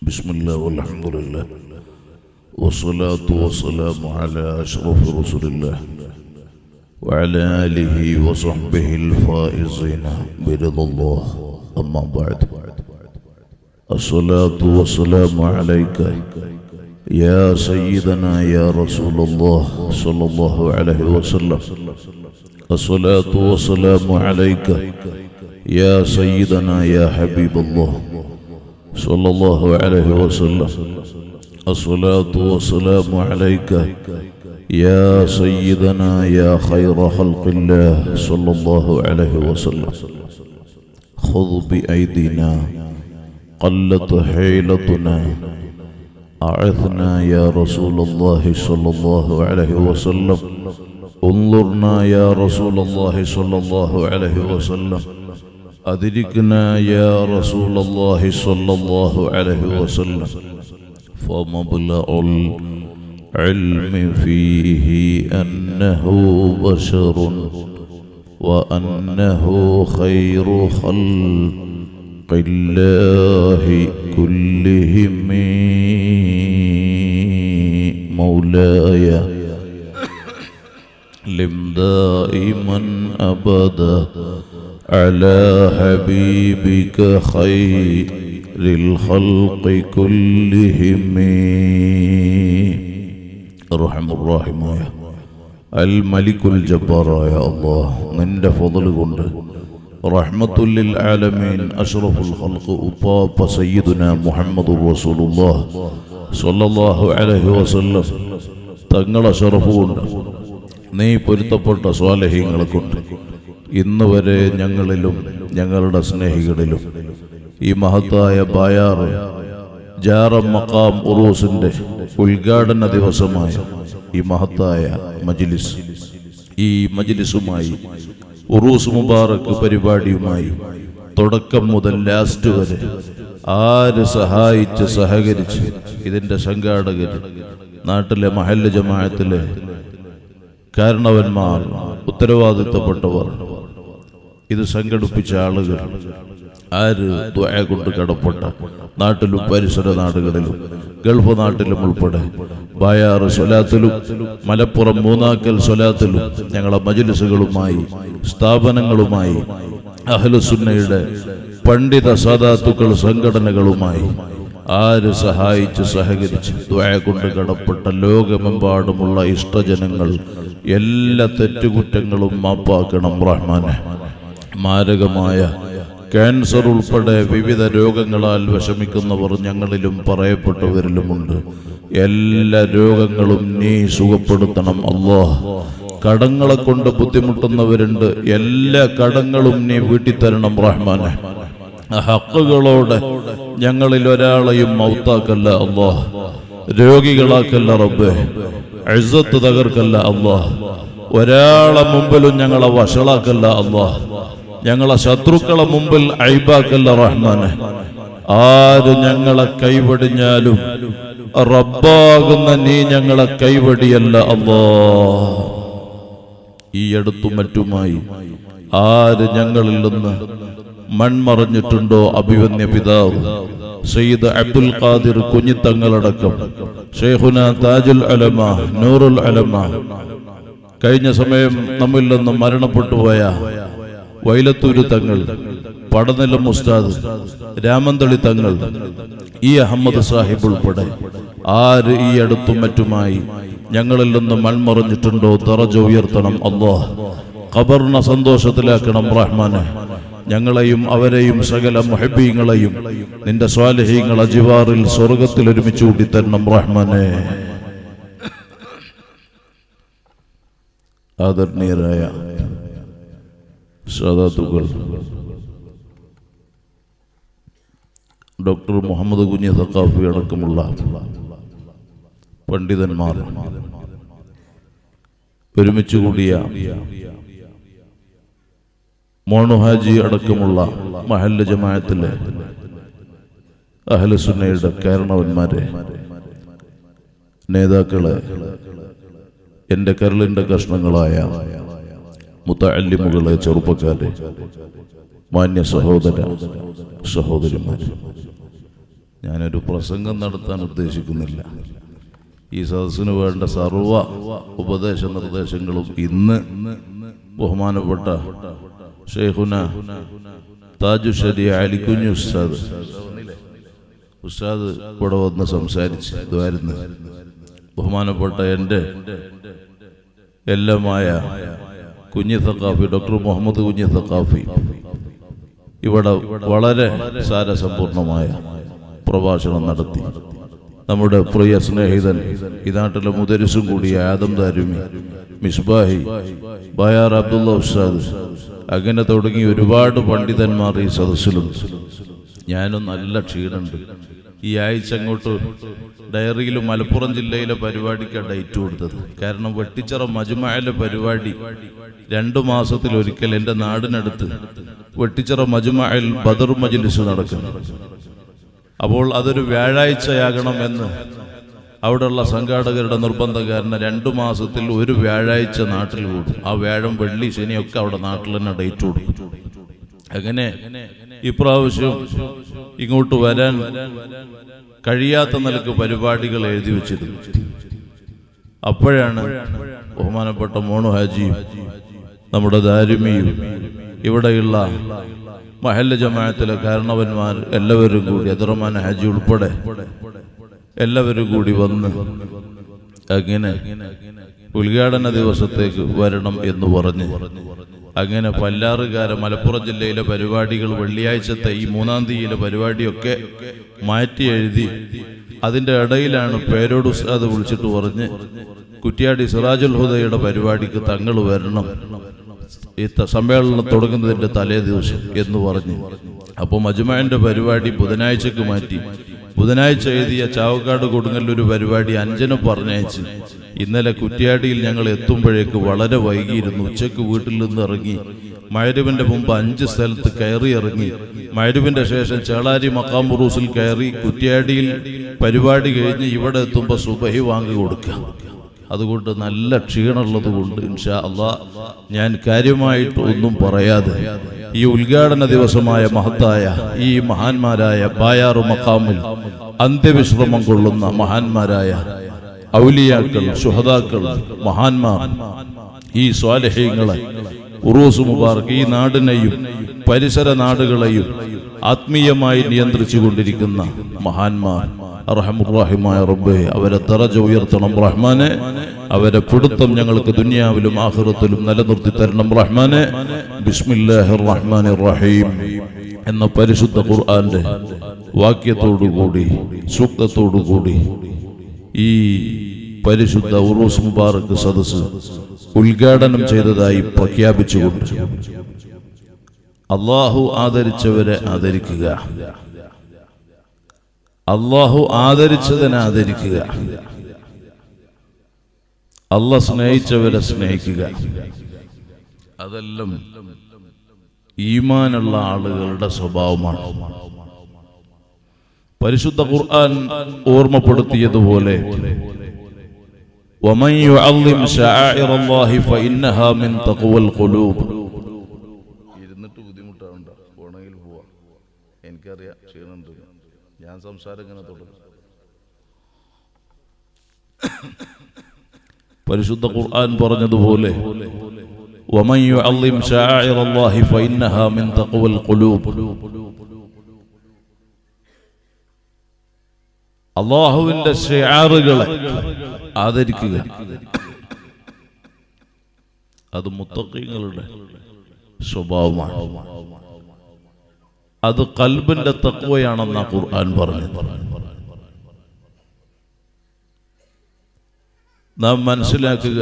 بسم الله والحمد لله والصلاة والسلام على أشرف رسول الله وعلى آله وصحبه الفائزين برضا الله أما بعد الصلاة والسلام عليك يا سيدنا يا رسول الله صلى الله عليه وسلم الصلاة والسلام عليك يا سيدنا يا حبيب الله صلى الله عليه وسلم الصلاة والسلام عليك يا سيدنا يا خير خلق الله صلى الله عليه وسلم خذ بأيدينا قلت حيلتنا أعثنا يا رسول الله صلى الله عليه وسلم انظرنا يا رسول الله صلى الله عليه وسلم أدركنا يا رسول الله صلى الله عليه وسلم فمبلغ العلم فيه أنه بشر وأنه خير خلق الله كلهم مولاي لم دائما أبدا على حبيبك خير الخلق كلهم ارحم الراحمين الملك الجبار يا الله നിന്റെ ഫضل കൊണ്ട് റഹ്മത്തുല്ലിൽ ആലമീൻ അഷ്റഫുൽ ഖൽഖ് ഉപ്പാപ്പ സയ്യിദുന മുഹമ്മദുർ റസൂലുള്ളാഹ് സ്വല്ലല്ലാഹു അലൈഹി വസല്ലം തങ്ങളെ ഷറഫ് കൊണ്ട് നീ പൊരുത്തപ്പെട്ട സ്വാലഹ്യങ്ങളെ കൊണ്ട് ഇന്ന് വരെ ഞങ്ങളിലും ഞങ്ങളുടെ സ്നേഹികളിലും ഈ മഹത്തായ ബായാറ് ജാറം മക്കാം ഉറൂസിന്റെ ഉദ്ഘാടന ദിവസമായ ഈ മഹത്തായ മജിലിസ് ഈ മജിലിസുമായി ഉറൂസ് മുബാറക്ക് പരിപാടിയുമായി തുടക്കം മുതൽ ലാസ്റ്റ് വരെ ആര് സഹായിച്ച് സഹകരിച്ച് ഇതിന്റെ സംഘാടകർ നാട്ടിലെ മഹല്ല ജമാഅത്തിലെ കാരണവന്മാർ ഉത്തരവാദിത്തപ്പെട്ടവർ ഇത് സംഘടിപ്പിച്ച ആളുകൾ ആര് ദ്വയ കൊണ്ട് കടപ്പെട്ട നാട്ടിലും പരിസര നാടുകളിലും ഗൾഫ് നാട്ടിലും ഉൾപ്പെടെ ബായാറ് സ്വലാത്തിലും മലപ്പുറം മൂന്നാക്കൽ സ്വലാത്തിലും ഞങ്ങളെ മജിലിസുകളുമായി സ്ഥാപനങ്ങളുമായി അഹ്ലുസുന്നയുടെ പണ്ഡിത സാധാത്തുക്കൾ സംഘടനകളുമായി ആര് സഹായിച്ച് സഹകരിച്ച് ദ്വയ കൊണ്ട് കടപ്പെട്ട ലോകമെമ്പാടുമുള്ള ഇഷ്ടജനങ്ങൾ എല്ലാ തെറ്റുകുറ്റങ്ങളും മാപ്പാക്കണം റഹ്മാനെ മാരകമായ ക്യാൻസർ ഉൾപ്പെടെ വിവിധ രോഗങ്ങളാൽ വിഷമിക്കുന്നവർ ഞങ്ങളിലും പറയപ്പെട്ടവരിലുമുണ്ട് എല്ലാ രോഗങ്ങളും നീ സുഖപ്പെടുത്തണം അല്ലോ കടങ്ങളെ കൊണ്ട് ബുദ്ധിമുട്ടുന്നവരുണ്ട് എല്ലാ കടങ്ങളും നീ വീട്ടിത്തരണം റഹ്മാനെ ഹക്കുകളോടെ ഞങ്ങളിൽ ഒരാളെയും മൗത്താക്കല്ല അല്ലോ രോഗികളാക്കല്ല റബ്ബേ എഴുത്ത് തകർക്കല്ല അല്ലോ ഒരാളെ മുമ്പിലും ഞങ്ങളെ വഷളാക്കല്ല അല്ലോ ഞങ്ങളെ ശത്രുക്കളെ മുമ്പിൽ അയ്ബാക്കല്ല റഹ്മാനെ ആര് ഞങ്ങളെ കൈവടിഞ്ഞാലും റബ്ബാകുന്ന നീ ഞങ്ങളെ കൈവടിയല്ല അല്ലോ ഈ അടുത്തും മറ്റുമായി ആര് ഞങ്ങളിൽ നിന്ന് മൺമറഞ്ഞിട്ടുണ്ടോ അഭിവന്യ പിതാവ് സയ്യിദ് അബ്ദുൽ ഖാദിർ കുഞ്ഞിത്തങ്ങളടക്കം ഷെയ്ഖുന താജുൽ അലമ നൂറുൽ അലമ കഴിഞ്ഞ സമയം നമ്മിൽ നിന്നും മരണപ്പെട്ടുപോയ വൈലത്തൂര് തങ്ങൾ പടനിലം ഉസ്താദ് രാമന്തളി തങ്ങൾ ഈ അഹമ്മദ് സാഹിബ് ഉൾപ്പെടെ ആര് ഈ അടുത്തും മറ്റുമായി ഞങ്ങളിൽ നിന്ന് മൺമറഞ്ഞിട്ടുണ്ടോ ദറജ ഉയർത്തണം അല്ലോ ഖബറിനെ സന്തോഷത്തിലാക്കണം റഹ്മാനെ ഞങ്ങളെയും അവരെയും സകല മുഹബീങ്ങളെയും നിന്റെ സ്വാലഹീങ്ങൾ അജിവാറിൽ സ്വർഗത്തിൽ ഒരുമിച്ച് കൂട്ടിത്തരണം റഹ്മാനെ ആദരണീയരായ സാദാത്തുകൾ ഡോക്ടർ മുഹമ്മദ് കുഞ്ഞി സക്കാഫി അടക്കമുള്ള പണ്ഡിതന്മാർ ഒരുമിച്ച് കൂടിയ മോണുഹാജി അടക്കമുള്ള മഹല്ല ജമാഅത്തിലെ അഹലസുന്നയുടെ കാരണവന്മാരെ നേതാക്കളെ എൻ്റെ കരളിൻ്റെ കഷ്ണങ്ങളായ മുത്തല്ലിമുകളെ ചെറുപ്പക്കാരെ മാന്യ സഹോദര സഹോദരിമാർ ഞാനൊരു പ്രസംഗം നടത്താൻ ഉദ്ദേശിക്കുന്നില്ല ഈ സദസ്സിന് വേണ്ട സർവ ഉപദേശ നിർദ്ദേശങ്ങളും ഇന്ന് ബഹുമാനപ്പെട്ട ഷെയ്ഖുന താജുഷരി അലിക്കുഞ്ഞു ഉസ്താദ് ഉസ്താദ് ഇവിടെ വന്ന് സംസാരിച്ച് ഇതായിരുന്നു ബഹുമാനപ്പെട്ട എൻ്റെ എല്ലാമായ കുഞ്ഞി തക്കാഫി ഡോക്ടർ മുഹമ്മദ് കുഞ്ഞി തക്കാഫി ഇവിടെ വളരെ സാരസമ്പൂർണമായ പ്രഭാഷണം നടത്തി നമ്മുടെ പ്രിയ സ്നേഹിതൻ ഈ നാട്ടിലെ മുദരിസും കൂടിയ ആദം ദാരുമി മിസ്ബാഹി ബയാർ അബ്ദുള്ള ഉസ്താദ് അങ്ങനെ തുടങ്ങി ഒരുപാട് പണ്ഡിതന്മാർ ഈ സദസ്സിലുണ്ട് ഞാനും നല്ല ക്ഷീണുണ്ട് ഈ ആഴ്ച അങ്ങോട്ട് ഡയറിയിൽ മലപ്പുറം ജില്ലയിലെ പരിപാടിക്ക് ഡേറ്റ് കൊടുത്തത് കാരണം വെട്ടിച്ചിറ മജുമായിലെ പരിപാടി രണ്ടു മാസത്തിൽ ഒരിക്കൽ എൻ്റെ നാടിനടുത്ത് വെട്ടിച്ചിറ മജുമായിൽ ബദർ മജ്ലിസ് നടക്കുന്നു അപ്പോൾ അതൊരു വ്യാഴാഴ്ചയാകണം എന്ന് അവിടെയുള്ള സംഘാടകരുടെ നിർബന്ധം കാരണം രണ്ടു മാസത്തിൽ ഒരു വ്യാഴാഴ്ച നാട്ടിൽ കൂടും ആ വ്യാഴം വെള്ളി ശനിയൊക്കെ അവിടെ നാട്ടിൽ തന്നെ ഡേറ്റ് കൊടുക്കും അങ്ങനെ ഇപ്രാവശ്യം ഇങ്ങോട്ട് വരാൻ കഴിയാത്ത നിലക്ക് പരിപാടികൾ എഴുതി വെച്ചിരുന്നു അപ്പോഴാണ് ബഹുമാനപ്പെട്ട മോണു ഹാജിയും നമ്മുടെ ദാരിമിയും ഇവിടെയുള്ള മഹല്ല ജമാഅത്തിലെ കാരണവന്മാർ എല്ലാവരും കൂടി അദുറമാൻ ഹാജി ഉൾപ്പെടെ എല്ലാവരും കൂടി വന്ന് അങ്ങനെ ഉദ്ഘാടന ദിവസത്തേക്ക് വരണം എന്ന് പറഞ്ഞ് അങ്ങനെ പല്ലാറുകാര മലപ്പുറം ജില്ലയിലെ പരിപാടികൾ വെള്ളിയാഴ്ചത്തെ ഈ മൂന്നാം തീയതിയിലെ പരിപാടിയൊക്കെ മാറ്റി എഴുതി അതിന്റെ ഇടയിലാണ് പേരോട് ഉസ്താദ് വിളിച്ചിട്ട് പറഞ്ഞ് കുറ്റ്യാടി സിറാജുൽ ഹുദയുടെ പരിപാടിക്ക് തങ്ങൾ വരണം ഈ ത- സമ്മേളനം തുടങ്ങുന്നതിന്റെ തലേ ദിവസം എന്ന് പറഞ്ഞു അപ്പോൾ മജുമാന്റെ പരിപാടി ബുധനാഴ്ചക്ക് മാറ്റി ബുധനാഴ്ച എഴുതിയ ചാവക്കാട് കൊടുങ്ങല്ലൊരു പരിപാടി അഞ്ചന് പറഞ്ഞയച്ച് ഇന്നലെ കുറ്റ്യാടിയിൽ ഞങ്ങൾ എത്തുമ്പോഴേക്ക് വളരെ വൈകിയിരുന്നു ഉച്ചക്ക് വീട്ടിൽ നിന്ന് ഇറങ്ങി മഴരുവിന്റെ മുമ്പ് അഞ്ച് സ്ഥലത്ത് കയറി ഇറങ്ങി മഴരുവിന്റെ ശേഷം ചേളാരി മക്കാംബുറൂസിൽ കയറി കുറ്റ്യാടിയിൽ പരിപാടി കഴിഞ്ഞ് ഇവിടെ എത്തുമ്പോൾ സുബഹി വാങ്ങി കൊടുക്കുക അതുകൊണ്ട് നല്ല ക്ഷീണമുള്ളത് കൊണ്ട് ഇൻഷാ അള്ളാ ഞാൻ കാര്യമായിട്ട് ഒന്നും പറയാതെ ഈ ഉദ്ഘാടന ദിവസമായ മഹത്തായ ഈ മഹാന്മാരായ ബായാറു മക്കാമിൽ അന്ത്യവിശ്രമം കൊള്ളുന്ന മഹാന്മാരായ ഔലിയാക്കൾ സുഹതാക്കൾ മഹാന്മാർ ഈ സ്വാലഹ്യങ്ങളെ ഉറൂസ് മുബാർക്ക് ഈ നാടിനെയും പരിസര നാടുകളെയും ആത്മീയമായി നിയന്ത്രിച്ചു കൊണ്ടിരിക്കുന്ന മഹാന്മാർ അർഹമുറാഹിമായ റബ്ബെ അവരെ തറജ ഉയർത്തണം റഹ്മാനെ അവരെ പിടുത്തം ഞങ്ങൾക്ക് ദുനിയാവിലും ആഹ്റത്തിലും നിലനിർത്തി തരണം റഹ്മാനെ ബിസ്മില്ലാഹിർ റഹ്മാനിർ റഹീം എന്ന പരിശുദ്ധ ഖുർആന്റെ വാക്യത്തോടുകൂടി സൂക്തത്തോടുകൂടി ഈ പരിശുദ്ധ ഉറൂസ് മുബാറക്ക് സദസ് ഉദ്ഘാടനം ചെയ്തതായി പ്രഖ്യാപിച്ചുകൊണ്ട് അള്ളാഹു ആദരിച്ചവരെ ആദരിക്കുക അള്ളാഹു ആദരിച്ചതിനെ ആദരിക്കുക അല്ല സ്നേഹിച്ചവരെ സ്നേഹിക്കുക അതെല്ലാം ഈമാനുള്ള ആളുകളുടെ സ്വഭാവമാണ് പരിശുദ്ധ ഖുർആൻ ഓർമ്മപ്പെടുത്തിയതുപോലെ ومن يعظم شعائر الله فإنها من تقوى القلوب ഇരുന്നിട്ട് ബുദ്ധിമുട്ടാവണ്ട പോണെങ്കിൽ പോവാം എനിക്കറിയാം ക്ഷീണുണ്ട് ഞാൻ സംസാരം ഇങ്ങനെ തുടരും പരിശുദ്ധ ഖുർആൻ പറഞ്ഞതുപോലെ ومن يعظم شعائر الله فإنها من تقوى القلوب അള്ളാഹുവിന്റെ ഷിയാറുകളെ ആദരിക്കുക അത് മുത്തക്കീങ്ങളുടെ സ്വഭാവമാണ് അത് കൽബിന്റെ തത്വയാണെന്ന ഖുർആൻ പറഞ്ഞത് നാം മനസ്സിലാക്കുക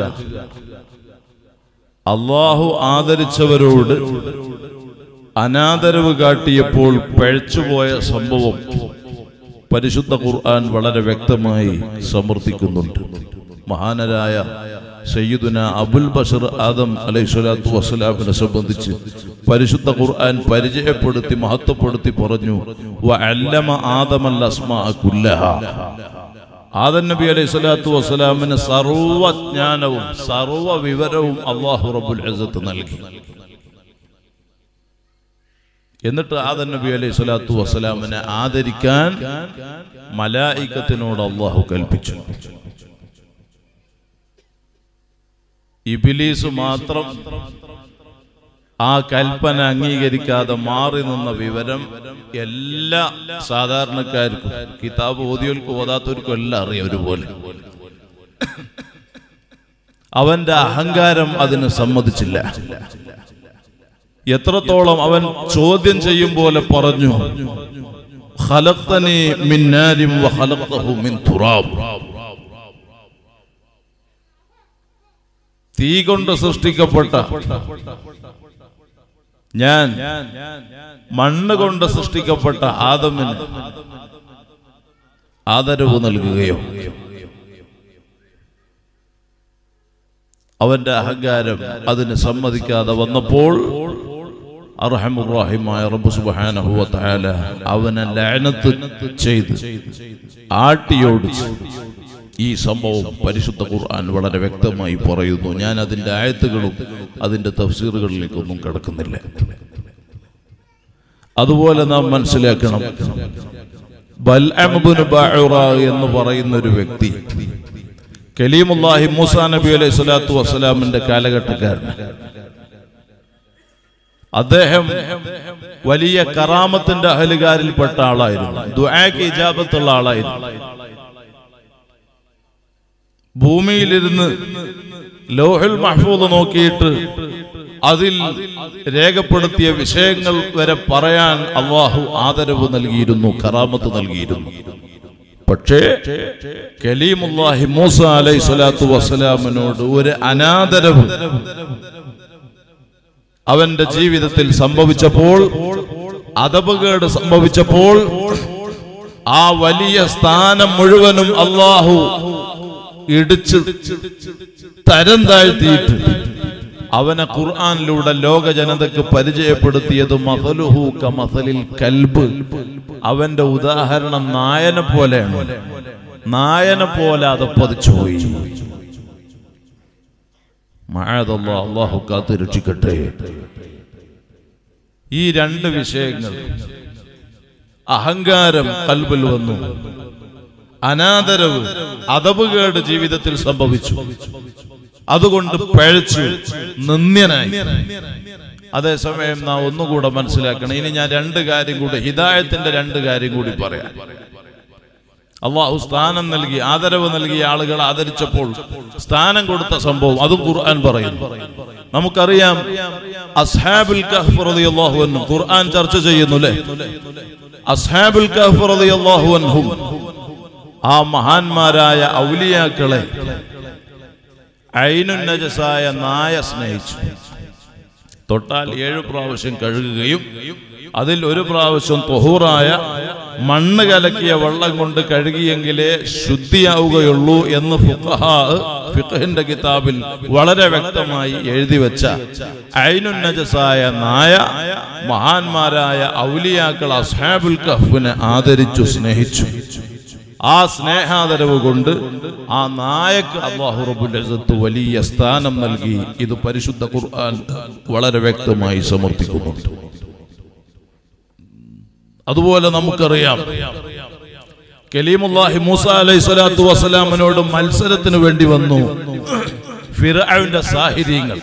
അള്ളാഹു ആദരിച്ചവരോട് അനാദരവ് കാട്ടിയപ്പോൾ പഴച്ചുപോയ സംഭവം പരിശുദ്ധ ഖുർആൻ വളരെ വ്യക്തമായി സമർത്ഥിക്കുന്നുണ്ട് മഹാനരായ സയ്യിദുന അബുൽ ബഷർ ആദം അലൈഹി സ്വലാത്തു വസ്സലാമിനെ സംബന്ധിച്ച് പരിശുദ്ധ ഖുർആൻ പരിചയപ്പെടുത്തി മഹത്വപ്പെടുത്തി പറഞ്ഞു "വ അല്ലമ ആദമൽ അസ്മാഅ കുല്ലഹ." ആദം നബി അലൈഹി സ്വലാത്തു വസ്സലാമിന് സർവജ്ഞാനവും സർവ വിവരവും അള്ളാഹു റബ്ബുൽ ഇസ്സത്ത് നൽകി എന്നിട്ട് ആദൻ നബി അലൈഹി സ്വലാത്തു വസ്സലാമിനെ ആദരിക്കാൻ മലായിക്കത്തിനോട് അള്ളാഹു കൽപ്പിച്ചു ഇബിലീസ് മാത്രം ആ കൽപ്പന അംഗീകരിക്കാതെ മാറി നിന്ന വിവരം എല്ലാ സാധാരണക്കാർക്കും കിതാബ് ഓതിയോൽക്കും ഓതാത്തവർക്കും എല്ലാം അറിയാം ഒരുപോലെ അവന്റെ അഹങ്കാരം അതിന് സമ്മതിച്ചില്ല എത്രത്തോളം അവൻ ചോദ്യം ചെയ്യും പോലെ പറഞ്ഞു ഖലഖ്തനി മിൻ നാരിൻ വ ഖലഖ്തഹു മിൻ തുറാബ് തീ കൊണ്ട് സൃഷ്ടിക്കപ്പെട്ട ഞാൻ മണ്ണ് കൊണ്ട് സൃഷ്ടിക്കപ്പെട്ട ആദമിന് ആദരവ് നൽകുകയോ അവന്റെ അഹങ്കാരം അതിന് സമ്മതിക്കാതെ വന്നപ്പോൾ അർഹമുറാഹിമായ റബ്ബ് സുബ്ഹാനഹു വ തആല അവനെ ലഅനത്ത് ചെയ്ത് ആട്ടിയോടിച്ച് ഈ സംഭവം പരിശുദ്ധ ഖുർആൻ വളരെ വ്യക്തമായി പറയുന്നു ഞാൻ അതിന്റെ ആയത്തുകളും അതിന്റെ തഫ്സീറുകളിലേക്കൊന്നും കടക്കുന്നില്ല അതുപോലെ നാം മനസ്സിലാക്കണം ബൽഅംബുന് ബഅറ എന്ന് പറയുന്ന ഒരു വ്യക്തി കലീമുല്ലാഹി മൂസാ നബി അലൈഹി സ്വലാത്തു വസ്സലാമിന്റെ കാലഘട്ടക്കാരൻ അദ്ദേഹം വലിയ കറാമത്തിന്റെ അഹലുകാരിൽപ്പെട്ട ആളായിരുന്നു ദുആക്ക് ഇജാബത്തുള്ള ആളായിരുന്നു ഭൂമിയിലിരുന്ന് ലോഹുൽ മഹ്ഫൂദ് നോക്കിയിട്ട് അതിൽ രേഖപ്പെടുത്തിയ വിഷയങ്ങൾ വരെ പറയാൻ അള്ളാഹു ആദരവ് നൽകിയിരുന്നു കറാമത്ത് നൽകിയിരുന്നു പക്ഷേ കലീമുല്ലാഹി മൂസ അലൈഹി സ്വലാത്തു വസ്സലാമിനോട് ഒരു അനാദരവ് അവന്റെ ജീവിതത്തിൽ സംഭവിച്ചപ്പോൾ അതപകേട് സംഭവിച്ചപ്പോൾ ആ വലിയ സ്ഥാനം മുഴുവനും അള്ളാഹു ഇടിച്ച് തരം താഴ്ത്തിയിട്ട് അവനെ ഖുർആനിലൂടെ ലോക ജനതക്ക് പരിചയപ്പെടുത്തിയത് മസലുഹു കമസലിൽ കൽബ് അവന്റെ ഉദാഹരണം നായനെ പോലെയാണ് നായനെ പോലെ അത് പതിച്ചുപോയി മഴതല്ല അള്ളാഹു കാത്ത് രക്ഷിക്കട്ടെ ഈ രണ്ട് വിഷയങ്ങൾ അഹങ്കാരം കൽബിൽ വന്നു അനാദരവ് അതവുകേട് ജീവിതത്തിൽ സംഭവിച്ചു അതുകൊണ്ട് പഴച്ചു നിന്ദ്യനായി അതേസമയം നാം ഒന്നുകൂടെ മനസ്സിലാക്കണം ഇനി ഞാൻ രണ്ട് കാര്യം കൂടി ഹിദായത്തിന്റെ രണ്ട് കാര്യം കൂടി പറയാം അള്ളാഹു സ്ഥാനം നൽകി ആദരവ് നൽകിയ ആളുകൾ ആദരിച്ചപ്പോൾ സ്ഥാനം കൊടുത്ത സംഭവം അതും ഖുർആൻ പറയുന്നു നമുക്കറിയാം അസ്ഹാബുൽ കഹ്ഫ് റളിയല്ലാഹു അൻഹു ഖുർആൻ ചർച്ച ചെയ്യുന്നു അല്ലേ അസ്ഹാബുൽ കഹ്ഫ് റളിയല്ലാഹു അൻഹും ആ മഹാന്മാരായ ഔലിയാക്കളെ ഐനുൻ നജസായ നായ സ്നേഹിച്ചു തൊട്ടാൽ ഏഴു പ്രാവശ്യം കഴുകുകയും അതിൽ ഒരു പ്രാവശ്യം തൊഹൂറായ മണ്ണ് കലക്കിയ വെള്ളം കൊണ്ട് കഴുകിയെങ്കിലേ ശുദ്ധിയാവുകയുള്ളൂ എന്ന് ഫുഖഹാ ഫിഖഹിന്റെ കിതാബിൽ വളരെ വ്യക്തമായി എഴുതി വെച്ച ഐനുൻ നജസായ നായ മഹാന്മാരായ ഔലിയാക്കൾ അസ്ഹാബുൽ കഹ്ഫിനെ ആദരിച്ചു സ്നേഹിച്ചു ആ സ്നേഹാദരവ് കൊണ്ട് ആ നായക്ക് അള്ളാഹു റബ്ബുൽ ഇസ്സത്ത് വലിയ സ്ഥാനം നൽകി ഇത് പരിശുദ്ധ ഖുർആൻ വളരെ വ്യക്തമായി സമർത്ഥിക്കുന്നുണ്ട് അതുപോലെ നമുക്കറിയാം കലീമുല്ലാഹി മൂസ അലൈഹി സ്വലാത്തു വസ്സലാമിനോട് മത്സരത്തിന് വേണ്ടി വന്നു ഫിറഅവിന്റെ സാഹിര്യങ്ങൾ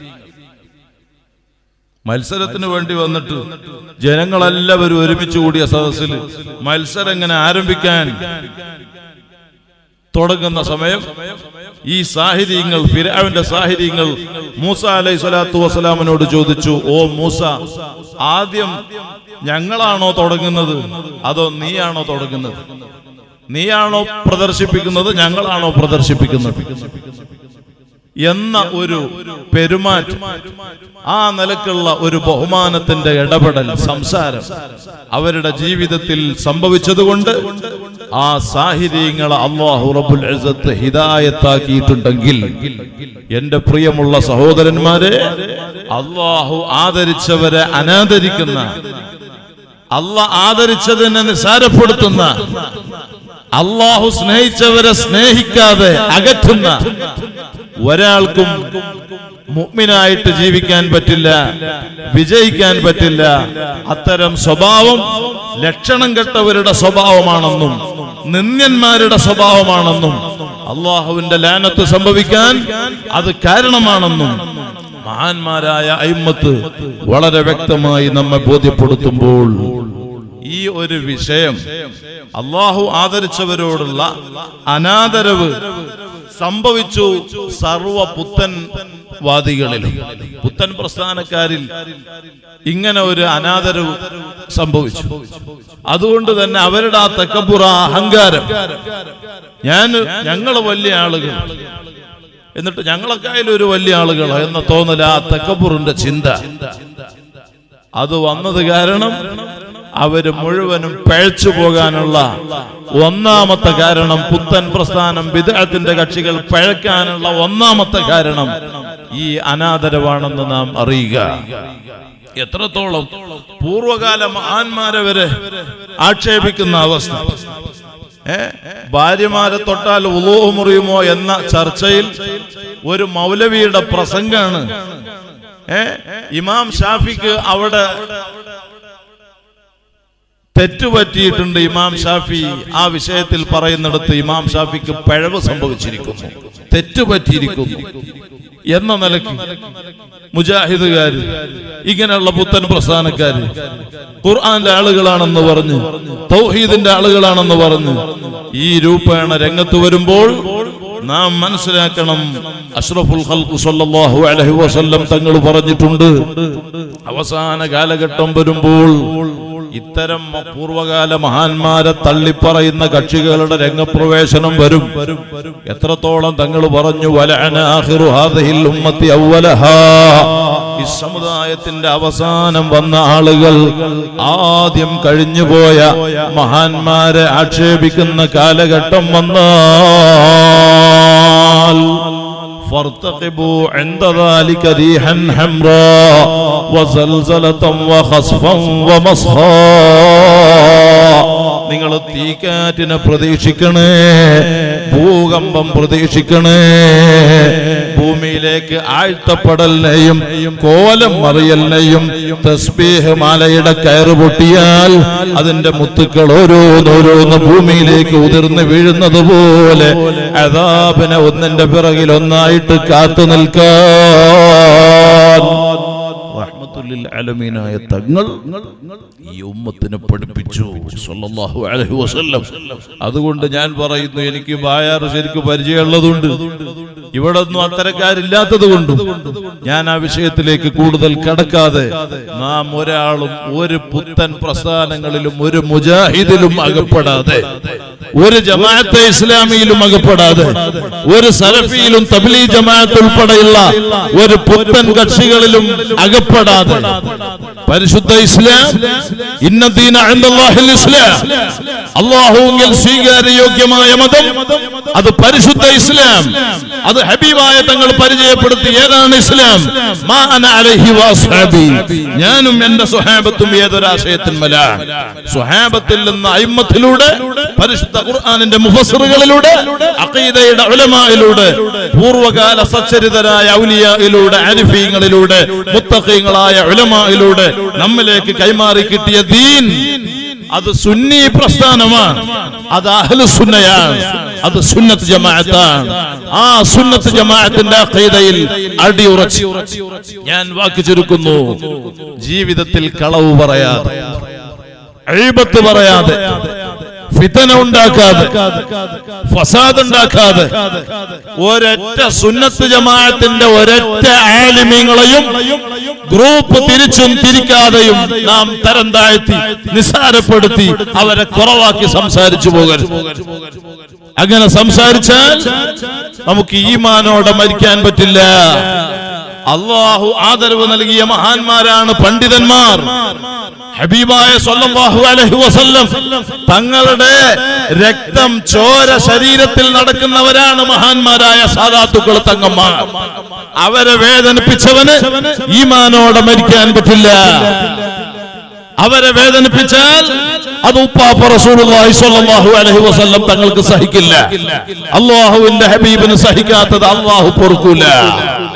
മത്സരത്തിന് വേണ്ടി വന്നിട്ട് ജനങ്ങളെല്ലാവരും ഒരുമിച്ച് കൂടിയ സദസ്സിൽ മത്സരം എങ്ങനെ ആരംഭിക്കാൻ തുടങ്ങുന്ന സമയം ഈ സാഹിര്യങ്ങൾ ഫിരാവിന്റെ സാഹിര്യങ്ങൾ മൂസ അലൈഹി സ്വലാത്തു വസ്സലാമിനോട് ചോദിച്ചു ഓ മൂസ ആദ്യം ഞങ്ങളാണോ തുടങ്ങുന്നത് അതോ നീയാണോ തുടങ്ങുന്നത് നീയാണോ പ്രദർശിപ്പിക്കുന്നത് ഞങ്ങളാണോ പ്രദർശിപ്പിക്കുന്നത് എന്ന ഒരു പെരുമാറ്റം ആ നിലക്കുള്ള ഒരു ബഹുമാനത്തിന്റെ ഇടപെടൽ സംസാരം അവരുടെ ജീവിതത്തിൽ സംഭവിച്ചതുകൊണ്ട് ആ സാഹിര്യങ്ങളെ അള്ളാഹു റബുൽ ഇസ്സത്ത് ഹിദായത്താക്കിയിട്ടുണ്ടെങ്കിൽ എന്റെ പ്രിയമുള്ള സഹോദരന്മാരെ അള്ളാഹു ആദരിച്ചവരെ അനാദരിക്കുന്ന അല്ല ആദരിച്ചതിനെ നിസാരപ്പെടുത്തുന്ന അള്ളാഹു സ്നേഹിച്ചവരെ സ്നേഹിക്കാതെ അകറ്റുന്ന ഒരാൾക്കും മുഗ്മിനായിട്ട് ജീവിക്കാൻ പറ്റില്ല വിജയിക്കാൻ പറ്റില്ല അത്തരം സ്വഭാവം ലക്ഷണം കെട്ടവരുടെ സ്വഭാവമാണെന്നും നിന്ദ്യന്മാരുടെ സ്വഭാവമാണെന്നും അള്ളാഹുവിന്റെ ലാനത്ത് സംഭവിക്കാൻ അത് കാരണമാണെന്നും മഹാന്മാരായ അയിമത്ത് വളരെ വ്യക്തമായി നമ്മെ ബോധ്യപ്പെടുത്തുമ്പോൾ ഈ ഒരു വിഷയം അള്ളാഹു ആദരിച്ചവരോടുള്ള അനാദരവ് സംഭവിച്ചു സർവ പുത്തൻ വാദികളിലും പുത്തൻ പ്രസ്ഥാനക്കാരിൽ ഇങ്ങനെ ഒരു അനാദരവ് സംഭവിച്ചു അതുകൊണ്ട് തന്നെ അവരുടെ ആ തെക്കപ്പുറ അഹങ്കാരം ഞാൻ ഞങ്ങൾ വലിയ ആളുകൾ എന്നിട്ട് ഞങ്ങളൊക്കെ ഒരു വലിയ ആളുകൾ എന്ന തോന്നൽ ആ തെക്കപ്പുറിന്റെ ചിന്ത അത് വന്നത് കാരണം അവര് മുഴുവനും പഴച്ചു പോകാനുള്ള ഒന്നാമത്തെ കാരണം പുത്തൻ പ്രസ്ഥാനം വിദഗ്ധത്തിന്റെ കക്ഷികൾ പഴക്കാനുള്ള ഒന്നാമത്തെ കാരണം ഈ അനാദരവാണെന്ന് നാം അറിയുക എത്രത്തോളം പൂർവകാല മഹാന്മാരെ വരെ ആക്ഷേപിക്കുന്ന അവസ്ഥ ഏ ഭാര്യമാരെ തൊട്ടാൽ ഉളോ മുറിയുമോ എന്ന ചർച്ചയിൽ ഒരു മൗലവിയുടെ പ്രസംഗാണ് ഏ ഇമാം ഷാഫിക്ക് അവിടെ തെറ്റുപറ്റിയിട്ടുണ്ട് ഇമാം ഷാഫി ആ വിഷയത്തിൽ പറയുന്നിടത്ത് ഇമാം ഷാഫിക്ക് പിഴവ് സംഭവിച്ചിരിക്കുന്നു തെറ്റുപറ്റിയിരിക്കുന്നു എന്ന നിലയ്ക്ക് മുജാഹിദുകാര് ഇങ്ങനെയുള്ള പുത്തൻ പ്രസ്ഥാനക്കാര് ഖുർആന്റെ ആളുകളാണെന്ന് പറഞ്ഞ് തൗഹീദിന്റെ ആളുകളാണെന്ന് പറഞ്ഞ് ഈ രൂപേണ രംഗത്ത് വരുമ്പോൾ നാം മനസ്സിലാക്കണം അഷ്റഫുൽ ഖൽഖ് സല്ലല്ലാഹു അലൈഹി വസല്ലം തങ്ങൾ പറഞ്ഞിട്ടുണ്ട് അവസാന കാലഘട്ടം വരുമ്പോൾ ഇത്തരം പൂർവകാല മഹാന്മാരെ തള്ളിപ്പറയുന്ന കക്ഷികളുടെ രംഗപ്രവേശനം വരും എത്രത്തോളം തങ്ങൾ പറഞ്ഞു വലഅന ആഖിറു ഹാദിഹിൽ ഉമ്മത്തി അവ്വലഹാ ഈ സമുദായത്തിന്റെ അവസാനം വന്ന ആളുകൾ ആദ്യം കഴിഞ്ഞുപോയ മഹാന്മാരെ ആക്ഷേപിക്കുന്ന കാലഘട്ടം വന്നാൽ فارتقبوا عند ذلك ريحا حمراء وزلزلة وخسفا ومسخا നിങ്ങൾ തീക്കാറ്റിനെ പ്രതീക്ഷിക്കണേ ഭൂകമ്പം പ്രതീക്ഷിക്കണേ ഭൂമിയിലേക്ക് ആഴ്ത്തപ്പെടലിനെയും കോലം മറിയലിനെയും തസ്ബീഹ് മാലയുടെ കയറ് പൊട്ടിയാൽ അതിന്റെ മുത്തുക്കൾ ഓരോന്നോരോന്ന് ഭൂമിയിലേക്ക് ഉതിർന്ന് വീഴുന്നത് പോലെ അതാപിനെ ഒന്നിന്റെ പിറകിൽ ഒന്നായിട്ട് കാത്തു നിൽക്കാൻ റഹ്മത്തുല്ലിൽ അലമീനായ തങ്ങൾ ഈ ഉമ്മത്തിനെ പഠിപ്പിച്ചു സല്ലല്ലാഹു അലൈഹി വസല്ലം അതുകൊണ്ട് ഞാൻ പറയുന്നു എനിക്ക് ബായാറ് ശരിക്കും പരിചയമുള്ളതുകൊണ്ട് ഇവിടെ ഒന്നും അത്തരക്കാരില്ലാത്തത് കൊണ്ടും ഞാൻ ആ വിഷയത്തിലേക്ക് കൂടുതൽ കടക്കാതെ നാം ഒരാളും ഒരു പുത്തൻ പ്രസ്ഥാനങ്ങളിലും ഒരു മുജാഹിദിലും അകപ്പെടാതെ ഒരു ജമാഅത്തെ ഇസ്ലാമിയിലും അകപ്പെടാതെ ഒരു സലഫിയിലും തബ്ലീ ജമാഅത്ത് ഉൾപ്പെടെയുള്ള ഒരു പുത്തൻ കക്ഷികളിലും അകപ്പെടാതെ പരിശുദ്ധ ഇസ്ലാം ഇന്ന ദീന ഇൻദല്ലാഹിൽ ഇസ്ലാം അല്ലാഹുവിൽ സ്വീകാര്യയോഗ്യമായ മതം അത് പരിശുദ്ധ ഇസ്ലാം അത് ഹബീബായ തങ്ങൾ പരിചയപ്പെടുത്തി ഏതാണ് ഇസ്ലാം മാ അന അലൈഹി വഅസ്ഹാബി ഞാനും എന്റെ സ്വഹാബത്തും ഏതൊരാശയത്തിന്മലാണ് സ്വഹാബത്തിൽ നിന്ന് അയിമ്മത്തിലൂടെ പരിശുദ്ധ ഖുർആനിന്റെ മുഫസ്സിറുകളിലൂടെ അഖീദയുടെ ഉലമായിലൂടെ പൂർവകാല സച്ചരിതരായ ഔലിയയിലൂടെ ആരിഫീങ്ങളിലൂടെ മുത്തഖീങ്ങളായ ഉലമായിലൂടെ നമ്മിലേക്ക് കൈമാറി കിട്ടിയ ദീൻ അത് സുന്നി പ്രസ്ഥാനമാണ് അത് അഹ്ലു സുന്നയാണ് അത് സുന്നത്ത് ജമാഅത്താണ് ആ സുന്നത്ത് ജമാഅത്തിന്റെ അഖീദയിൽ അടിയുറച്ചു ഞാൻ വാക്ക് ചുരുക്കുന്നു ജീവിതത്തിൽ കളവ് പറയാതെ അഴിബത്ത് പറയാതെ ഫിതന ഉണ്ടാക്കാതെ ഫസാദ് ഉണ്ടാക്കാതെ ഒരൊറ്റ സുന്നത്ത് ജമാഅത്തിന്റെ ഒരൊറ്റ ആലിമീങ്ങളെയും ഗ്രൂപ്പ് തിരിച്ചും തിരിക്കാതെയും നാം തരം താഴ്ത്തി നിസ്സാരപ്പെടുത്തി അവരെ കുറവാക്കി സംസാരിച്ചു പോകരുത് അങ്ങനെ സംസാരിച്ചാൽ നമുക്ക് ഈമാനോടെ മരിക്കാൻ പറ്റില്ല അള്ളാഹു ആദരവ് നൽകിയ മഹാന്മാരാണ് പണ്ഡിതന്മാർ ഹബീബായ സല്ലല്ലാഹു അലൈഹി വസല്ലം തങ്ങളുടെ രക്തം ചോര ശരീരത്തിൽ നടക്കുന്നവരാണ് മഹാന്മാരായ സാദാത്തുക്കൾ തങ്ങന്മാർ അവരെ വേദനിപ്പിച്ചവന് ഈമാനോടെ മരിക്കാൻ പറ്റില്ല അവരെ വേദനിപ്പിച്ചാൽ അത് ഉപ്പാപ്പ റസൂലുള്ളാഹി സ്വല്ലല്ലാഹു അലൈഹി വസല്ലം തങ്ങൾക്ക് സഹിക്കില്ല അള്ളാഹുവിന്റെ ഹബീബിന് സഹിക്കാത്തത് അള്ളാഹു പൊറുക്കൂല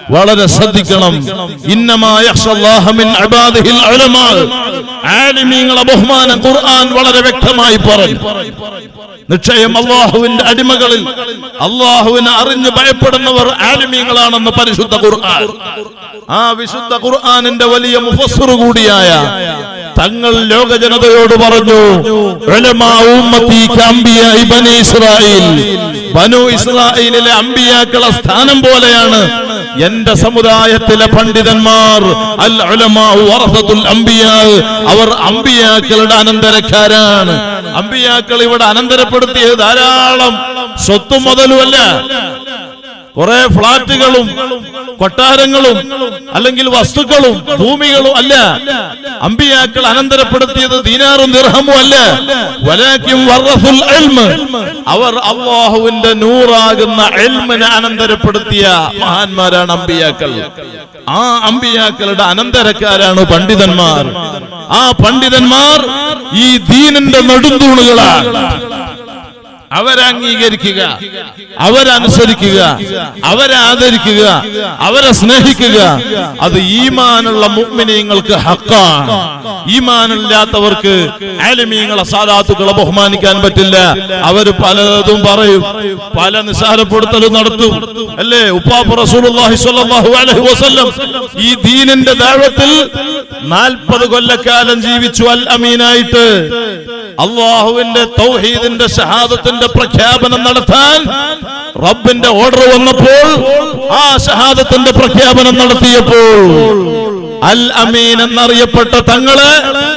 വളരെ ശ്രദ്ധിക്കണം ഇന്നമാ യഖ്ഷല്ലാഹ മിൻ ഇബാദിഹിൽ ഉലമാ ആലിമീങ്ങളെ ബഹുമാനം ഖുർആൻ വളരെ വ്യക്തമായി പറഞ്ഞു നിശ്ചയം അള്ളാഹുവിന്റെ അടിമകളിൽ അള്ളാഹുവിനെ അറിഞ്ഞ് ഭയപ്പെടുന്നവർ ആലിമീങ്ങളാണെന്ന് പരിശുദ്ധ ഖുർആൻ ആ വിശുദ്ധ ഖുർആനിന്റെ വലിയ മുഫസ്സിർ കൂടിയായ തങ്ങൾ ലോക ജനതയോട് പറഞ്ഞു ഉലമാ ഉമ്മത്തി കഅംബിയാഇ ബനി ഇസ്രായേൽ ബനു ഇസ്രായേലിലെ അമ്പിയാക്കളെ സ്ഥാനം പോലെയാണ് എന്റെ സമുദായത്തിലെ പണ്ഡിതന്മാർ അൽ ഉലമാ വറസത്തുൽ അംബിയാ അവർ അമ്പിയാക്കളുടെ അനന്തരക്കാരാണ് അമ്പിയാക്കൾ ഇവിടെ അനന്തരപ്പെടുത്തിയത് ധാരാളം സ്വത്തും മുതലുമല്ല കുറെ ഫ്ളാറ്റുകളും കൊട്ടാരങ്ങളും അല്ലെങ്കിൽ വസ്തുക്കളും ഭൂമികളും അല്ല അമ്പിയാക്കൾ അനന്തരപ്പെടുത്തിയത് ദീനാറും ദിർഹമും അല്ല വലാക്കിം വറസുൽ ഇൽമ്. അവർ അള്ളാഹുവിന്റെ നൂറാകുന്ന എൽമിനെ അനന്തരപ്പെടുത്തിയ മഹാന്മാരാണ് അമ്പിയാക്കൾ ആ അമ്പിയാക്കളുടെ അനന്തരക്കാരാണ് പണ്ഡിതന്മാർ ആ പണ്ഡിതന്മാർ ഈ ദീനിന്റെ നെടുന്തൂണുകളാണ് അവരംഗീകരിക്കുക അവരനുസരിക്കുക അവരെ ആദരിക്കുക അവരെ സ്നേഹിക്കുക അത് ഈമാനുള്ള മുഗ്മിനീങ്ങൾക്ക് ഹക്കാണ് ഈമാനില്ലാത്തവർക്ക് ആലിമീങ്ങളെ സാധാത്തുക്കളെ ബഹുമാനിക്കാൻ പറ്റില്ല അവര് പലതും പറയും പല നിസ്സാരപ്പെടുത്തലും നടത്തും അല്ലേ ഉപ്പാപ്പ റസൂലുള്ളാഹി സ്വല്ലല്ലാഹു അലൈഹി വസല്ലം ഈ ദീനിന്റെ ദാവത്തിൽ നാൽപ്പത് കൊല്ലക്കാലം ജീവിച്ചു അൽ അമീനായിട്ട് അള്ളാഹുവിന്റെ തൗഹീദിന്റെ ഷഹാദത്തിന്റെ പ്രഖ്യാപനം നടത്താൻ റബ്ബിന്റെ ഓർഡർ വന്നപ്പോൾ ആ ഷഹാദത്തിന്റെ പ്രഖ്യാപനം നടത്തിയപ്പോൾ അൽ അമീൻ എന്നറിയപ്പെട്ട തങ്ങളെ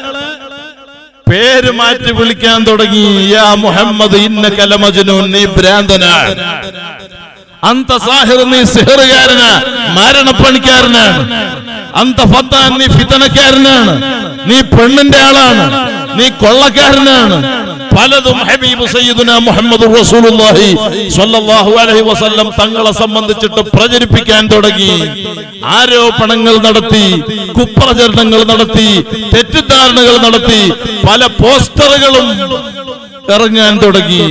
പേര് മാറ്റി വിളിക്കാൻ തുടങ്ങി യാ മുഹമ്മദ് ഇന്ന കലമജനൂൻ നീ ഭ്രാന്തനാണ് അന്ത സാഹിർ നീ സിഹറുകാരന് മരണപ്പണിക്കാരനാണ് അന്ത ഫത്താൻ നീ ഫിത്തനക്കാരനാണ് നീ പെണ്ണിന്റെ ആളാണ് നീ കൊള്ളക്കാരനാണ് പലതും ഹബീബ് സയ്യിദുന മുഹമ്മദ് റസൂലുള്ളാഹി സ്വല്ലല്ലാഹു അലൈഹി വസല്ലം തങ്ങളെ സംബന്ധിച്ചിട്ട് പ്രചരിപ്പിക്കാൻ തുടങ്ങി ആരോപണങ്ങൾ നടത്തി കുപ്രചരണങ്ങൾ നടത്തി തെറ്റിദ്ധാരണകൾ നടത്തി പല പോസ്റ്ററുകളും ഇറങ്ങാൻ തുടങ്ങി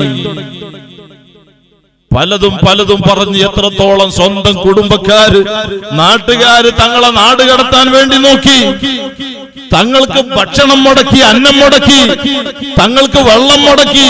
പലതും പലതും പറഞ്ഞ് എത്രത്തോളം സ്വന്തം കുടുംബക്കാര് നാട്ടുകാര് തങ്ങളെ നാട് കടത്താൻ വേണ്ടി നോക്കി തങ്ങൾക്ക് ഭക്ഷണം മുടക്കി അന്നം മുടക്കി തങ്ങൾക്ക് വെള്ളം മുടക്കി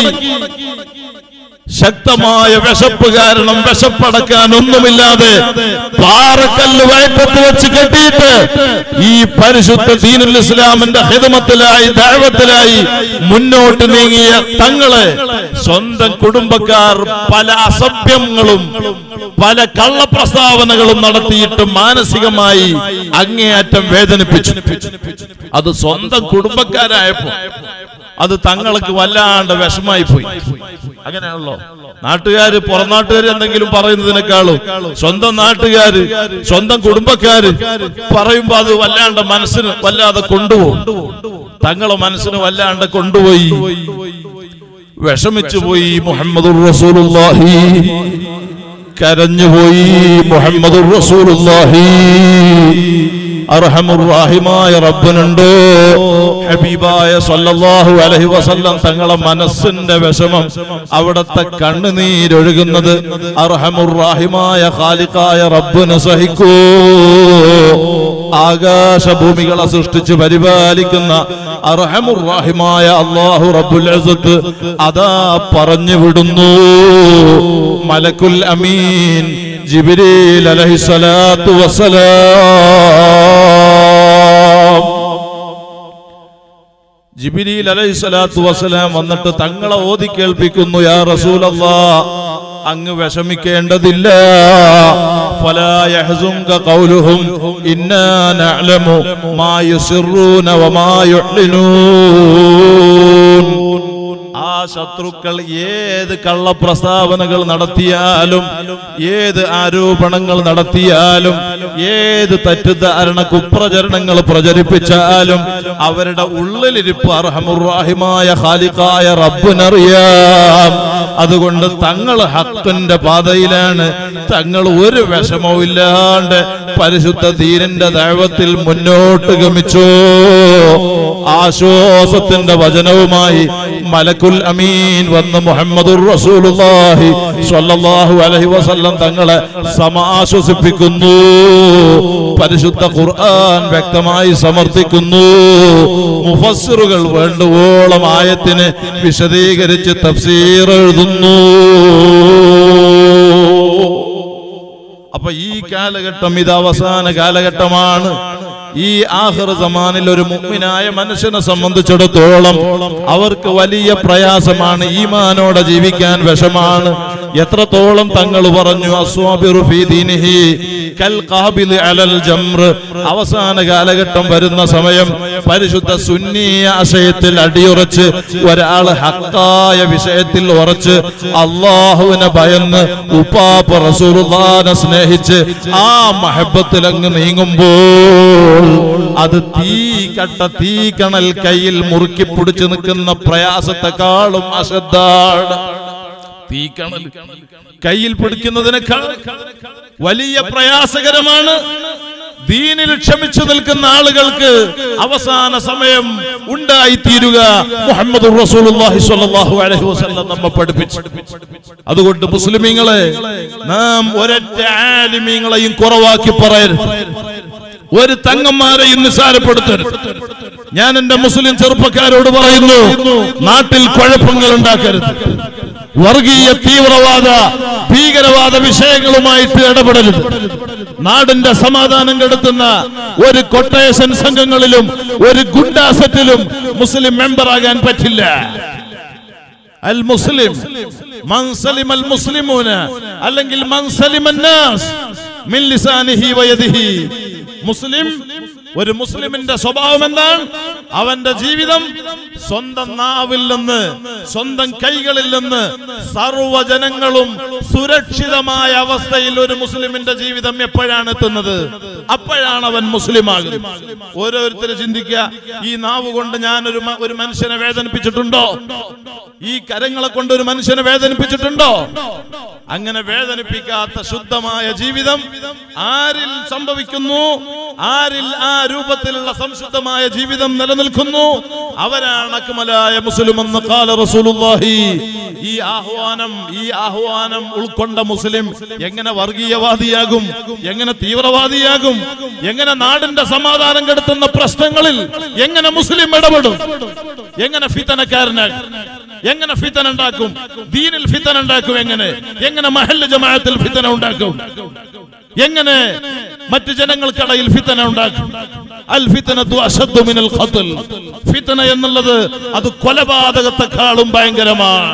ശക്തമായ വിശപ്പ് കാരണം വിശപ്പടക്കാൻ ഒന്നുമില്ലാതെ പാറക്കല്ല് വയറ്റത്ത് വെച്ച് കെട്ടിയിട്ട് ഈ പരിശുദ്ധ ദീനുൽ ഇസ്ലാമിന്റെ ഹിതമത്തിലായി ദൈവത്തിലായി മുന്നോട്ട് നീങ്ങിയ തങ്ങളെ സ്വന്തം കുടുംബക്കാർ പല അസഭ്യങ്ങളും പല കള്ളപ്രസ്താവനകളും നടത്തിയിട്ട് മാനസികമായി അങ്ങേയറ്റം വേദനിപ്പിച്ചു അത് സ്വന്തം കുടുംബക്കാരായപ്പോ അത് തങ്ങൾക്ക് വല്ലാണ്ട് വിഷമായി പോയി അങ്ങനെയാണല്ലോ നാട്ടുകാര് പുറം നാട്ടുകാർ എന്തെങ്കിലും പറയുന്നതിനേക്കാളും സ്വന്തം നാട്ടുകാര് സ്വന്തം കുടുംബക്കാര് പറയുമ്പോ അത് വല്ലാണ്ട് മനസ്സിന് വല്ലാതെ കൊണ്ടുപോകും തങ്ങളെ മനസ്സിന് വല്ലാണ്ട് കൊണ്ടുപോയി വിഷമിച്ചു പോയി മുഹമ്മദ് റസൂലുള്ളാഹി കരഞ്ഞുപോയി മുഹമ്മദ് റസൂലുള്ളാഹി അർഹമുറാഹിമായ റബ്ബനുണ്ടോ ഹബീബായ സല്ലല്ലാഹു അലൈഹി വസല്ലം തങ്ങളെ മനസ്സിന്റെ വിഷമം അവിടത്തെ കണ്ണുനീരൊഴുകുന്നത് അർഹമുറാഹിമായ ഖാലിഖായ റബ്ബിന് സഹിക്കൂ ആകാശഭൂമികളെ സൃഷ്ടിച്ച് പരിപാലിക്കുന്ന അർഹമുറാഹിമായ അള്ളാഹു റബ്ബുൽ ഇസ്സത്ത് അതാ പറഞ്ഞു വിടുന്നു മലക്കുൽ അമീൻ ജിബ്രീൽ അലൈഹിസ്സലാത്തു വസ്സലാം ജിബിരിൽ അലൈഹി സ്വലാത്തു വസ്സലാം വന്നിട്ട് തങ്ങളെ ഓതി കേൾപ്പിക്കുന്നു യാ റസൂലല്ലാ അങ്ങ് വിഷമിക്കേണ്ടതില്ല ഫലാ യഹ്സുൻക ഖൗലുഹും ഇന്നാ നഅലമു മാ യുസിറൂന വമാ യുഅ്ലിനൂൻ ആ ശത്രുക്കൾ ഏത് കള്ളപ്രസ്താവനകൾ നടത്തിയാലും ഏത് ആരോപണങ്ങൾ നടത്തിയാലും ഏത് തെറ്റിദ്ധാരണ കുപ്രചരണങ്ങൾ പ്രചരിപ്പിച്ചാലും അവരുടെ ഉള്ളിലിരിപ്പ് അർഹമുറാഹിമായ ഖാലിഖായ റബ്ബിനറിയാം അതുകൊണ്ട് തങ്ങൾ ഹക്കിന്റെ പാതയിലാണ് തങ്ങൾ ഒരു വിഷമവും ഇല്ലാണ്ട് പരിശുദ്ധ ദീനിന്റെ ദൈവത്തിൽ മുന്നോട്ട് ഗമിച്ചോ ആശ്വാസത്തിന്റെ വചനവുമായി മലക്കുൽ അമീൻ വന്ന് മുഹമ്മദുർ റസൂലുള്ളാഹി സ്വല്ലല്ലാഹു അലൈഹി വസല്ലം തങ്ങളെ സമാശ്വസിപ്പിക്കുന്നു പരിശുദ്ധ ഖുർആൻ വ്യക്തമായി സമർത്ഥിക്കുന്നു മുഫസ്സിറുകൾ വേണ്ടുവോളം ആയത്തിന് വിശദീകരിച്ച് തഫ്സീർ എഴുതുന്നു അപ്പൊ ഈ കാലഘട്ടം ഇത് അവസാന കാലഘട്ടമാണ് ഈ ആഹ്റ സമാനിൽ ഒരു മുഗ്മിനായ മനുഷ്യനെ സംബന്ധിച്ചിടത്തോളം അവർക്ക് വലിയ പ്രയാസമാണ് ഈമാനോടെ ജീവിക്കാൻ വിഷമാണ് എത്രത്തോളം തങ്ങൾ പറഞ്ഞു അസ്വാബിറു ഫീ ദീനിഹി കൽ ഖാബിൽ അലൽ ജംറ് അവസാന കാലഘട്ടം വരുന്ന സമയം പരിശുദ്ധ സുന്നീയ ആശയത്തിൽ അടിയുറച്ച് ഒരാൾ ഹക്കായ വിഷയത്തിൽ ഉറച്ച് അള്ളാഹുവിനെ ഭയന്ന് ഉപ്പാപ്പ റസൂലുള്ളാനെ സ്നേഹിച്ച് ആ മഹബത്തിൽ അങ്ങ് നീങ്ങുമ്പോൾ അത് തീ കട്ട തീ കണൽ കയ്യിൽ മുറുക്കി പിടിച്ചു നിൽക്കുന്ന പ്രയാസത്തെക്കാളും അശ്രദ്ധാണ് തീക്കണൽ കയ്യിൽ പിടിക്കുന്നതിനേക്കാൾ വലിയ പ്രയാസകരമാണ് ദീനിൽ ക്ഷമിച്ചു നിൽക്കുന്ന ആളുകൾക്ക് അവസാന സമയം ഉണ്ടായിത്തീരുക മുഹമ്മദ് റസൂലുള്ളാഹി സ്വല്ലല്ലാഹു അലൈഹി വസല്ലം നമ്മെ പഠിപ്പിച്ചു അതുകൊണ്ട് മുസ്ലിമീങ്ങളെ നാം ഒരൊറ്റ ആലിമീങ്ങളെയും കുറവാക്കി പറയരുത് ഒരു തങ്ങന്മാരെയും നിസ്സാരപ്പെടുത്തരുത് ഞാൻ എന്റെ മുസ്ലിം ചെറുപ്പക്കാരോട് പറയുന്നു നാട്ടിൽ കുഴപ്പങ്ങൾ ഉണ്ടാക്കരുത് വർഗീയ തീവ്രവാദ ഭീകരവാദ വിഷയങ്ങളുമായിട്ട് ഇടപെടരുത് നാടിന്റെ സമാധാനം കെടുത്തുന്ന ഒരു കൊട്ടേഷൻ സംഘങ്ങളിലും ഒരു ഗുണ്ടാസറ്റിലും മുസ്ലിം മെമ്പറാകാൻ പറ്റില്ല അൽ മുസ്ലിം മൻ സലിം അൽ മുസ്ലിമൂന അല്ലെങ്കിൽ മൻ സലിം അന്നാസ് മിൻ ലിസാനിഹി വയദിഹി മുസ്ലിം ഒരു മുസ്ലിമിന്റെ സ്വഭാവം എന്താണ് അവന്റെ ജീവിതം സ്വന്തം നാവിൽ നിന്ന് സ്വന്തം കൈകളിൽ നിന്ന് സർവജനങ്ങളും സുരക്ഷിതമായ അവസ്ഥയിൽ ഒരു മുസ്ലിമിന്റെ ജീവിതം എപ്പോഴാണ് എത്തുന്നത് അപ്പോഴാണ് അവൻ മുസ്ലിമാകുന്നത് ഓരോരുത്തരും ചിന്തിക്കുക ഈ നാവ് കൊണ്ട് ഞാൻ ഒരു മ- ഒരു മനുഷ്യനെ വേദനിപ്പിച്ചിട്ടുണ്ടോ ഈ കരങ്ങളെ കൊണ്ട് ഒരു മനുഷ്യനെ വേദനിപ്പിച്ചിട്ടുണ്ടോ അങ്ങനെ വേദനിപ്പിക്കാത്ത ശുദ്ധമായ ജീവിതം ആരിൽ സംഭവിക്കുന്നു ആരിൽ ആ രൂപത്തിലുള്ള സംശുദ്ധമായ ജീവിതം നിലനിൽക്കുന്നു അവരാണ് അക്മലായ മുസ്ലിം എന്ന് കാല റസൂലുള്ളാഹി ഈ ആഹ്വാനം ഈ ആഹ്വാനം ഉൾക്കൊണ്ട മുസ്ലിം എങ്ങനെ വർഗീയവാദിയാകും എങ്ങനെ തീവ്രവാദിയാകും എങ്ങനെ നാടിന്റെ സമാധാനം കെടുത്തുന്ന പ്രശ്നങ്ങളിൽ എങ്ങനെ മുസ്ലിം ഇടപെടും എങ്ങനെ ഫിത്തനക്കാരനാകും എങ്ങനെ ഫിത്തന ഉണ്ടാക്കും ദീനിൽ ഫിത്തന ഉണ്ടാക്കും എങ്ങനെ എങ്ങനെ മഹല്ല് ജമാഅത്തിൽ ഫിത്തന ഉണ്ടാക്കും എങ്ങനെ മറ്റു ജനങ്ങൾക്കിടയിൽ ഫിത്തന ഉണ്ടാക്കും അൽ ഫിത്തനത്തു അശദ്ദു മിനൽ ഖത്ൽ ഫിത്തന എന്നുള്ളത് അത് കൊലപാതകത്തെക്കാളും ഭയങ്കരമാണ്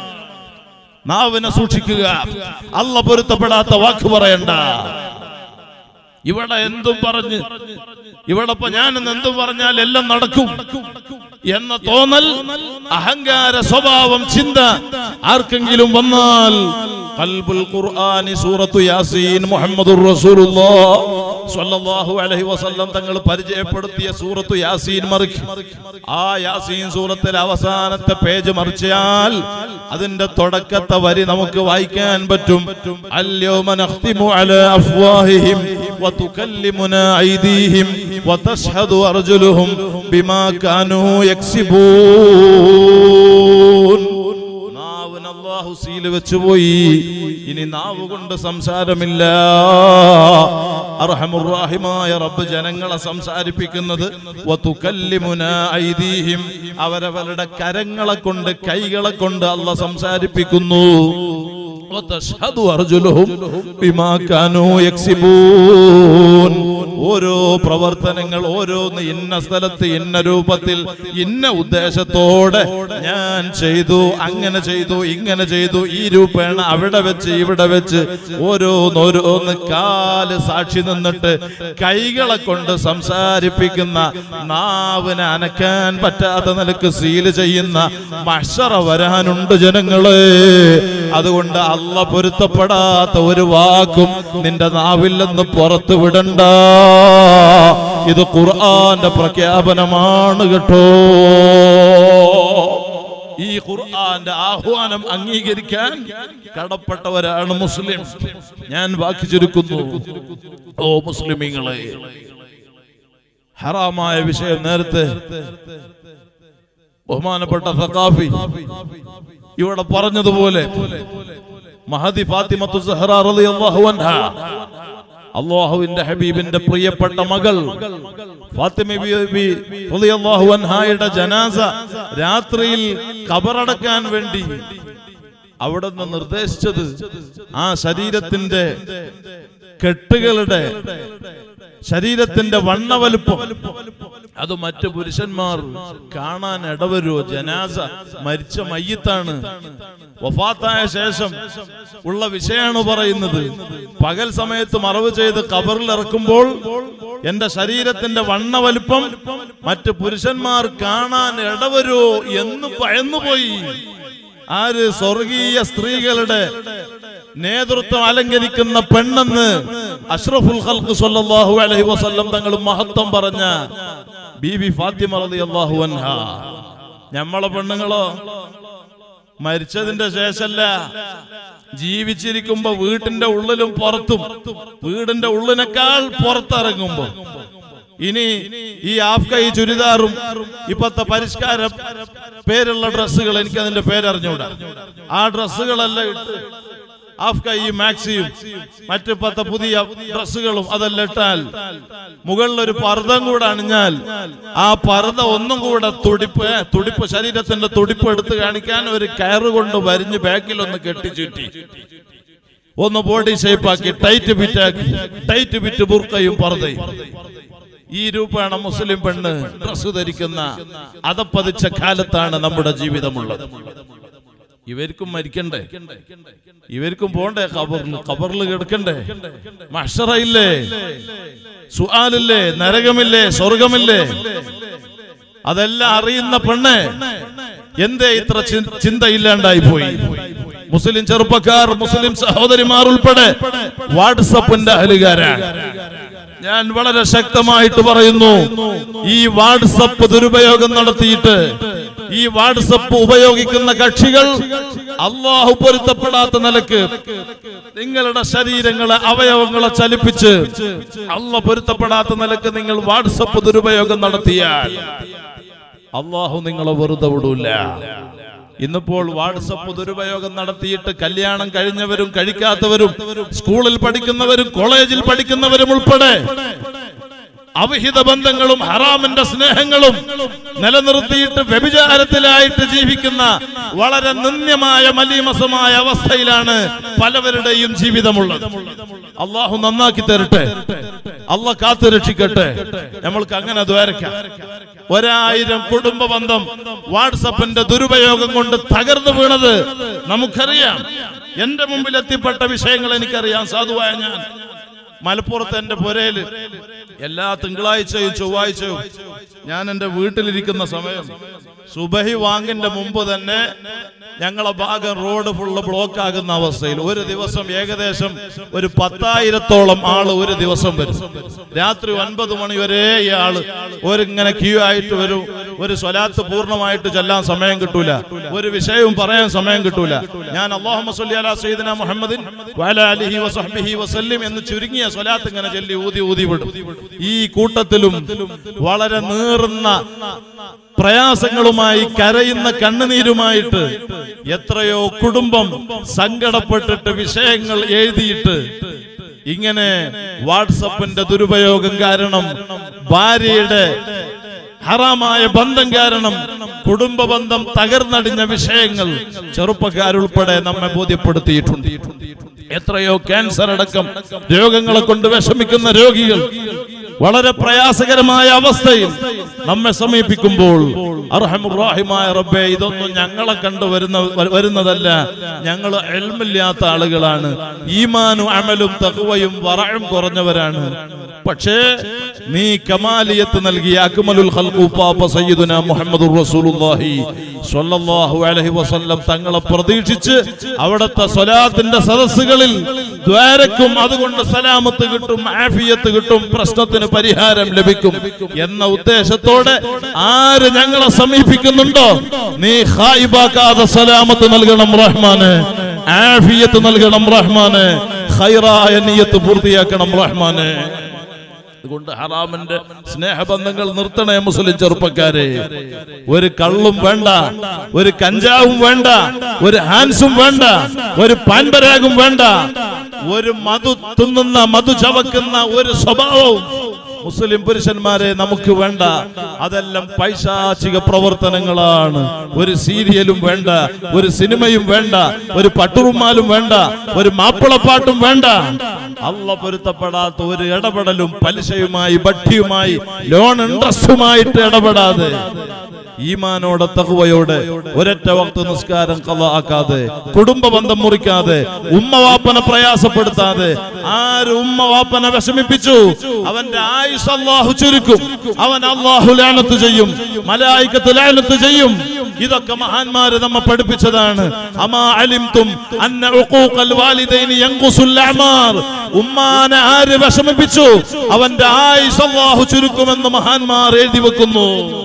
നാവിനെ സൂക്ഷിക്കുക അല്ല പൊരുത്തപ്പെടാത്ത വാക്ക് പറയണ്ട ഇവിടെ എന്തും പറഞ്ഞ് ഇവിടെ ഇപ്പൊ ഞാൻ ഇന്ന് എന്തും പറഞ്ഞാൽ എല്ലാം നടക്കും എന്ന തോന്നൽ അഹങ്കാര സ്വഭാവം ചിന്ത ആർക്കെങ്കിലും വന്നാൽ ഖൽബുൽ ഖുർആനി സൂറത്തു യാസീൻ മുഹമ്മദുർ റസൂലുള്ളാഹ് സ്വല്ലല്ലാഹു അലൈഹി വസല്ലം തങ്ങൾ പരിചയപ്പെടുത്തിയ സൂറത്തു യാസീൻ മറിക്കും ആ യാസീൻ സൂറത്തിലെ അവസാനത്തെ പേജ് മറിച്ചാൽ അതിന്റെ തുടക്കത്തെ വരി നമുക്ക് വായിക്കാൻ പറ്റും അല്യോമ നഖ്തിമു അലാ അഫ്വാഹിഹിം വതുകല്ലിമുനാ ഐദീഹിം വതശ്ഹദു അർജുലുഹും ബിമാ കാനൂ യക്സിബൂൻ നാവിന് അല്ലാഹു സീല് വെച്ചുപോയി ഇനി നാവ് കൊണ്ട് സംസാരമില്ല അർഹമുറാഹിമായ റബ്ബ് ജനങ്ങളെ സംസാരിപ്പിക്കുന്നത് വതുകല്ലിമുനാ ഐദീഹിം അവരവരുടെ കരങ്ങളെ കൊണ്ട് കൈകളെ കൊണ്ട് അല്ല സംസാരിപ്പിക്കുന്നു വതശ്ഹദു അർജുലുഹും ബിമാ കാനൂ യക്സിബൂൻ ഓരോ പ്രവർത്തനങ്ങൾ ഓരോന്ന് ഇന്ന സ്ഥലത്ത് ഇന്ന രൂപത്തിൽ ഇന്ന ഉദ്ദേശത്തോടെ ഞാൻ ചെയ്തു അങ്ങനെ ചെയ്തു ഇങ്ങനെ ചെയ്തു ഈ രൂപേണ അവിടെ വെച്ച് ഇവിടെ വെച്ച് ഓരോന്ന് ഓരോന്ന് കാല് സാക്ഷി നിന്നിട്ട് കൈകളെ കൊണ്ട് സംസാരിപ്പിക്കുന്ന നാവിനെ അനക്കാൻ പറ്റാത്ത നിലക്ക് സീല് ചെയ്യുന്ന മഷറ വരാനുണ്ട് ജനങ്ങളെ അതുകൊണ്ട് അല്ല പൊരുത്തപ്പെടാത്ത ഒരു വാക്കും നിന്റെ നാവിൽ നിന്ന് പുറത്തു വിടണ്ട ഇത് ഖുർആന്റെ പ്രഖ്യാപനമാണ് കേട്ടോ ഈ ഖുർആന്റെ ആഹ്വാനം അംഗീകരിക്കാൻ കടപ്പെട്ടവരാണ് മുസ്ലിം ഞാൻ വാക്കി ചുരുക്കുന്നു ഓ മുസ്ലിമീങ്ങളെ ഹറാമായ വിഷയം നേരത്തെ ബഹുമാനപ്പെട്ട സഖാഫി ഇവിടെ പറഞ്ഞതുപോലെ മഹദി ഫാത്തിമത്തു സഹറ റളിയല്ലാഹു അൻഹ അള്ളാഹുവിന്റെ ഹബീബിന്റെ പ്രിയപ്പെട്ട മകൾ ഫാത്തിമ ബീവി റളിയല്ലാഹു അൻഹായുടെ ജനാസ രാത്രിയിൽ കബറടക്കാൻ വേണ്ടി അവിടുന്ന് നിർദ്ദേശിച്ചത് ആ ശരീരത്തിന്റെ കെട്ടുകളുടെ ശരീരത്തിന്റെ വണ്ണവലുപ്പം അത് മറ്റു പുരുഷന്മാർ കാണാൻ ഇടവരുമോ ജനാസ മരിച്ച മയ്യത്താണ് വഫാത്തായ ശേഷം ഉള്ള വിഷയമാണ് പറയുന്നത് പകൽ സമയത്ത് മറവ് ചെയ്ത് കബറിൽ ഇറക്കുമ്പോൾ എന്റെ ശരീരത്തിന്റെ വണ്ണവലുപ്പം മറ്റു പുരുഷന്മാർ കാണാൻ ഇടവരുമോ എന്ന് ഭയന്നുപോയി ആര് സ്വർഗീയ സ്ത്രീകളുടെ നേതൃത്വം അലങ്കരിക്കുന്ന പെണ്ണെന്ന് അഷ്റഫുൽ ഖൽഖ് സല്ലല്ലാഹു അലൈഹി വസല്ലം തങ്ങൾ മഹത്വം പറഞ്ഞ ബീബി ഫാത്തിമ റളിയല്ലാഹു അൻഹ ഞമ്മളെ പെണ്ണുങ്ങളോ മരിച്ചതിന്റെ ശേഷല്ല ജീവിച്ചിരിക്കുമ്പോ വീട്ടിന്റെ ഉള്ളിലും പുറത്തും വീടിന്റെ ഉള്ളിനേക്കാൾ പുറത്തിറങ്ങുമ്പോ ഇനി ഈ ആഫ്ക ഈ ചുരിദാറും ഇപ്പത്തെ പരിഷ്കാരം പേരുള്ള ഡ്രസ്സുകൾ എനിക്ക് അതിന്റെ പേരറിഞ്ഞൂടാ ആ ഡ്രസ്സുകളെല്ലാം ഇട്ട് ആഫ്ക ഈ മാക്സിയും മറ്റു പത്ത പുതിയ ഡ്രസ്സുകളും അതെല്ലാം ഇട്ടാൽ മുകളിൽ ഒരു പർദ്ദം കൂടെ അണിഞ്ഞാൽ ആ പർദ്ദ ഒന്നും കൂടെ തുടിപ്പ് ഏ, തുടിപ്പ് ശരീരത്തിന്റെ തുടിപ്പ് എടുത്ത് കാണിക്കാൻ ഒരു കയറ് കൊണ്ട് വരിഞ്ഞ് ബാക്കിൽ ഒന്ന് കെട്ടിച്ചുറ്റി ഒന്ന് ബോഡി ഷേപ്പാക്കി ടൈറ്റ് ബിറ്റാക്കി ടൈറ്റ് ബിറ്റ് ബുർക്കയും പർദ്ദയും ഈ രൂപമാണ് മുസ്ലിം പെണ്ണ് ഡ്രസ് ധരിക്കുന്ന അതപ്പതിച്ച കാലത്താണ് നമ്മുടെ ജീവിതമുള്ളത് ഇവർക്കും മരിക്കണ്ടേ ഇവർക്കും പോണ്ടേ ഖബറിൽ ഖബറിൽ കിടക്കണ്ടേ മഷറയില്ലേ സുആലില്ലേ നരകമില്ലേ സ്വർഗമില്ലേ അതെല്ലാം അറിയുന്ന പെണ്ണ് എന്തേ ഇത്ര ചി- ചിന്തയില്ലാണ്ടായി പോയി മുസ്ലിം ചെറുപ്പക്കാർ മുസ്ലിം സഹോദരിമാർ ഉൾപ്പെടെ വാട്സപ്പിന്റെ അഹലുകാരാണ് ഞാൻ വളരെ ശക്തമായിട്ട് പറയുന്നു ഈ വാട്സപ്പ് ദുരുപയോഗം നടത്തിയിട്ട് ഈ വാട്സപ്പ് ഉപയോഗിക്കുന്ന കക്ഷികൾ അള്ളാഹു പൊരുത്തപ്പെടാത്ത നിലക്ക് നിങ്ങളുടെ ശരീരങ്ങളെ അവയവങ്ങളെ ചലിപ്പിച്ച് അള്ള പൊരുത്തപ്പെടാത്ത നിലക്ക് നിങ്ങൾ വാട്സപ്പ് ദുരുപയോഗം നടത്തിയാൽ അള്ളാഹു നിങ്ങളെ വെറുതെ വിടൂല ഇന്നിപ്പോൾ വാട്സപ്പ് ദുരുപയോഗം നടത്തിയിട്ട് കല്യാണം കഴിഞ്ഞവരും കഴിക്കാത്തവരും സ്കൂളിൽ പഠിക്കുന്നവരും കോളേജിൽ പഠിക്കുന്നവരും ഉൾപ്പെടെ അവിഹിത ബന്ധങ്ങളും ഹറാമിന്റെ സ്നേഹങ്ങളും നിലനിർത്തിയിട്ട് വ്യഭിചാരത്തിലായിട്ട് ജീവിക്കുന്ന വളരെ നിന്ദ്യമായ മലീമസമായ അവസ്ഥയിലാണ് പലവരുടെയും ജീവിതമുള്ളത് അള്ളാഹു നന്നാക്കി തരട്ടെ അല്ല കാത്തു രക്ഷിക്കട്ടെ നമ്മൾക്ക് അങ്ങനെ ദ്വാരക്കാം ഒരായിരം കുടുംബ ബന്ധം വാട്സപ്പിന്റെ ദുരുപയോഗം കൊണ്ട് തകർന്നു വീണത് നമുക്കറിയാം എന്റെ മുമ്പിൽ എത്തിപ്പെട്ട വിഷയങ്ങൾ എനിക്കറിയാം സാധുവായ ഞാൻ മലപ്പുറത്ത് എന്റെ പുരയില് എല്ലാ തിങ്കളാഴ്ചയും ചൊവ്വാഴ്ചയും ഞാൻ എന്റെ വീട്ടിലിരിക്കുന്ന സമയം സുബഹി വാങ്ങിന്റെ മുമ്പ് തന്നെ ഞങ്ങളെ ഭാഗം റോഡ് ഫുള്ള് ബ്ലോക്ക് ആകുന്ന അവസ്ഥയിൽ ഒരു ദിവസം ഏകദേശം ഒരു പത്തായിരത്തോളം ആള് ഒരു ദിവസം വരും രാത്രി ഒൻപത് മണി വരെ ഈ ആള് ഒരിങ്ങനെ ക്യൂ ആയിട്ട് വരും ഒരു സ്വലാത്ത് പൂർണ്ണമായിട്ട് ചെല്ലാൻ സമയം കിട്ടൂല ഒരു വിഷയവും പറയാൻ സമയം കിട്ടൂല ഞാൻ അള്ളാഹു സല്ലി അലാ സയ്യിദിന മുഹമ്മദിൻ വഅലാ അലിഹി വസഹ്ബിഹി വസല്ലിം എന്ന് ചുരുങ്ങിയ സ്വലാത്ത് ഇങ്ങനെ ചൊല്ലി ഊതി ഊതി വിടും ഈ കൂട്ടത്തിലും വളരെ നീറുന്ന പ്രയാസങ്ങളുമായി കരയുന്ന കണ്ണുനീരുമായിട്ട് എത്രയോ കുടുംബം സങ്കടപ്പെട്ടിട്ട് വിഷയങ്ങൾ എഴുതിയിട്ട് ഇങ്ങനെ വാട്സപ്പിന്റെ ദുരുപയോഗം കാരണം ഭാര്യയുടെ ഹറാമായ ബന്ധം കാരണം കുടുംബ ബന്ധം തകർന്നടിഞ്ഞ വിഷയങ്ങൾ ചെറുപ്പക്കാരുൾപ്പെടെ നമ്മെ ബോധ്യപ്പെടുത്തിയിട്ടുണ്ട് എത്രയോ ക്യാൻസർ അടക്കം രോഗങ്ങളെ കൊണ്ട് വിഷമിക്കുന്ന രോഗികൾ വളരെ പ്രയാസകരമായ അവസ്ഥയിൽ നമ്മെ സമീപിക്കുമ്പോൾ അർഹമുറാഹിമായ റബ്ബേ ഇതൊന്നും ഞങ്ങളെ കണ്ടു വരുന്ന വരുന്നതല്ല ഞങ്ങൾ എൽമില്ലാത്ത ആളുകളാണ് ഈമാനും അമലും തഖ്വയും വറയും കുറഞ്ഞവരാണ് പക്ഷേ നീ കമാലിയത്ത് നൽകിയ അക്മലുൽ ഖൽഖു പാപ്പ സയ്യിദുന മുഹമ്മദുർ റസൂലുള്ളാഹി സ്വല്ലല്ലാഹു അലൈഹി വസല്ലം തങ്ങളെ പ്രതീക്ഷിച്ച് അവിടുത്തെ സ്വലാത്തിന്റെ സദസ്സുകളിൽ ദ്വാരക്കും അതുകൊണ്ട് സലാമത്ത് കിട്ടും ആഫിയത്ത് കിട്ടും പ്രശ്നത്തിന് പരിഹാരം ലഭിക്കും എന്ന ഉദ്ദേശത്തോടെ ആര് ഞങ്ങളെ സമീപിക്കുന്നുണ്ടോ നീ ഹായിബാക്കാതെ സലാമത്ത് നൽകണം റഹ്മാന് ആഫിയത്ത് നൽകണം റഹ്മാന് ഖൈറായ നിയത്ത് പൂർത്തിയാക്കണം റഹ്മാന് അതുകൊണ്ട് ഹറാമിന്റെ സ്നേഹബന്ധങ്ങൾ നിർത്തണേ മുസ്ലിം ചെറുപ്പക്കാരെ ഒരു കള്ളും വേണ്ട ഒരു കഞ്ചാവും വേണ്ട ഒരു ഹാൻസും വേണ്ട ഒരു പാൻപരാഗും വേണ്ട ഒരു മധു തിന്നുന്ന മധു ചവക്കുന്ന ഒരു സ്വഭാവവും മുസ്ലിം പുരുഷന്മാരെ നമുക്ക് വേണ്ട അതെല്ലാം പൈശാചിക പ്രവർത്തനങ്ങളാണ് ഒരു സീരിയലും വേണ്ട ഒരു സിനിമയും വേണ്ട ഒരു പട്ടുറുമാലും വേണ്ട ഒരു മാപ്പിളപ്പാട്ടും വേണ്ട അല്ല പൊരുത്തപ്പെടാത്ത ഒരു ഇടപെടലും പലിശയുമായി ബഡ്ഡിയുമായി ലോൺ ഇൻട്രസ്റ്റുമായിട്ട് ഇടപെടാതെ ഈമാനോടെ തഹുവയോടെ ഒരൊറ്റ വക്ത നിസ്കാരം കലാക്കാതെ കുടുംബ ബന്ധം മുറിക്കാതെ ഉമ്മ വാപ്പനെ പ്രയാസപ്പെടുത്താതെ ആര് ഉമ്മ വാപ്പനെ വിഷമിപ്പിച്ചു അവന്റെ ആയുസ് അള്ളാഹു ചുരുക്കും അവൻ അള്ളാഹു ലാനത്ത് ചെയ്യും മലായിക്കത്ത് ലാനത്ത് ചെയ്യും ഇതൊക്കെ മഹാന്മാര് നമ്മെ പഠിപ്പിച്ചതാണ് അമാ അലിംതും അന്ന ഉഖൂഖൽ വാലിദൈനി യൻഖുസുൽ അഅമാർ ഉമ്മാനെ ആര് വിഷമിപ്പിച്ചു അവന്റെ ആയുസ് അള്ളാഹു ചുരുക്കുമെന്ന് മഹാന്മാർ എഴുതി വെക്കുന്നു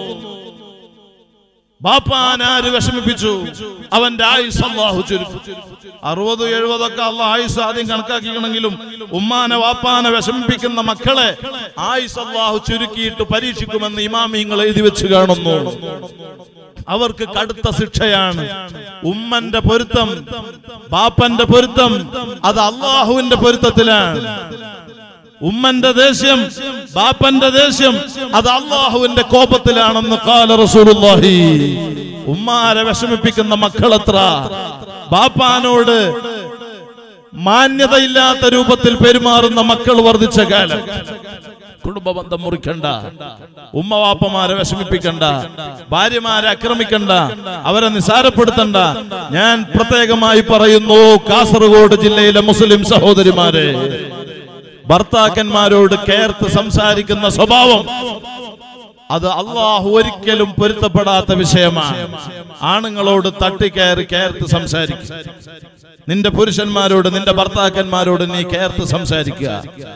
ബാപ്പാനാര് വിഷമിപ്പിച്ചു അവന്റെ ആയുസ് അള്ളാഹു ചുരുക്കും അറുപത് എഴുപതൊക്കെ അള്ളാഹ് ആയുസ് ആദ്യം കണക്കാക്കിക്കണമെങ്കിലും ഉമ്മാനെ വാപ്പാനെ വിഷമിപ്പിക്കുന്ന മക്കളെ ആയുസ് അള്ളാഹു ചുരുക്കിയിട്ട് പരീക്ഷിക്കുമെന്ന് ഇമാമിങ്ങൾ എഴുതി വെച്ച് കാണുന്നു അവർക്ക് കടുത്ത ശിക്ഷയാണ് ഉമ്മന്റെ പൊരുത്തം ബാപ്പന്റെ പൊരുത്തം അത് അള്ളാഹുവിന്റെ പൊരുത്തത്തിലാണ് ഉമ്മന്റെ ദേഷ്യം ബാപ്പന്റെ ദേഷ്യം അത് അള്ളാഹുവിന്റെ കോപത്തിലാണെന്ന് കാല റസൂലുള്ളാഹി ഉമ്മാരെ വിഷമിപ്പിക്കുന്ന മക്കളെത്ര ബാപ്പാനോട് മാന്യതയില്ലാത്ത രൂപത്തിൽ പെരുമാറുന്ന മക്കൾ വർദ്ധിച്ച കാലം കുടുംബ ബന്ധം മുറിക്കണ്ട ഉമ്മ വാപ്പമാരെ വിഷമിപ്പിക്കണ്ട ഭാര്യമാരെ ആക്രമിക്കണ്ട അവരെ നിസാരപ്പെടുത്തണ്ട ഞാൻ പ്രത്യേകമായി പറയുന്നു കാസർഗോഡ് ജില്ലയിലെ മുസ്ലിം സഹോദരിമാരെ ഭർത്താക്കന്മാരോട് കേർത്ത് സംസാരിക്കുന്ന സ്വഭാവം അത് അള്ളാഹു ഒരിക്കലും പൊരുത്തപ്പെടാത്ത വിഷയമാണ് ആണുങ്ങളോട് തട്ടിക്കയറി കയർത്ത് സംസാരിക്കുക നിന്റെ പുരുഷന്മാരോട് നിന്റെ ഭർത്താക്കന്മാരോട് നീ കയർത്ത് സംസാരിക്കുക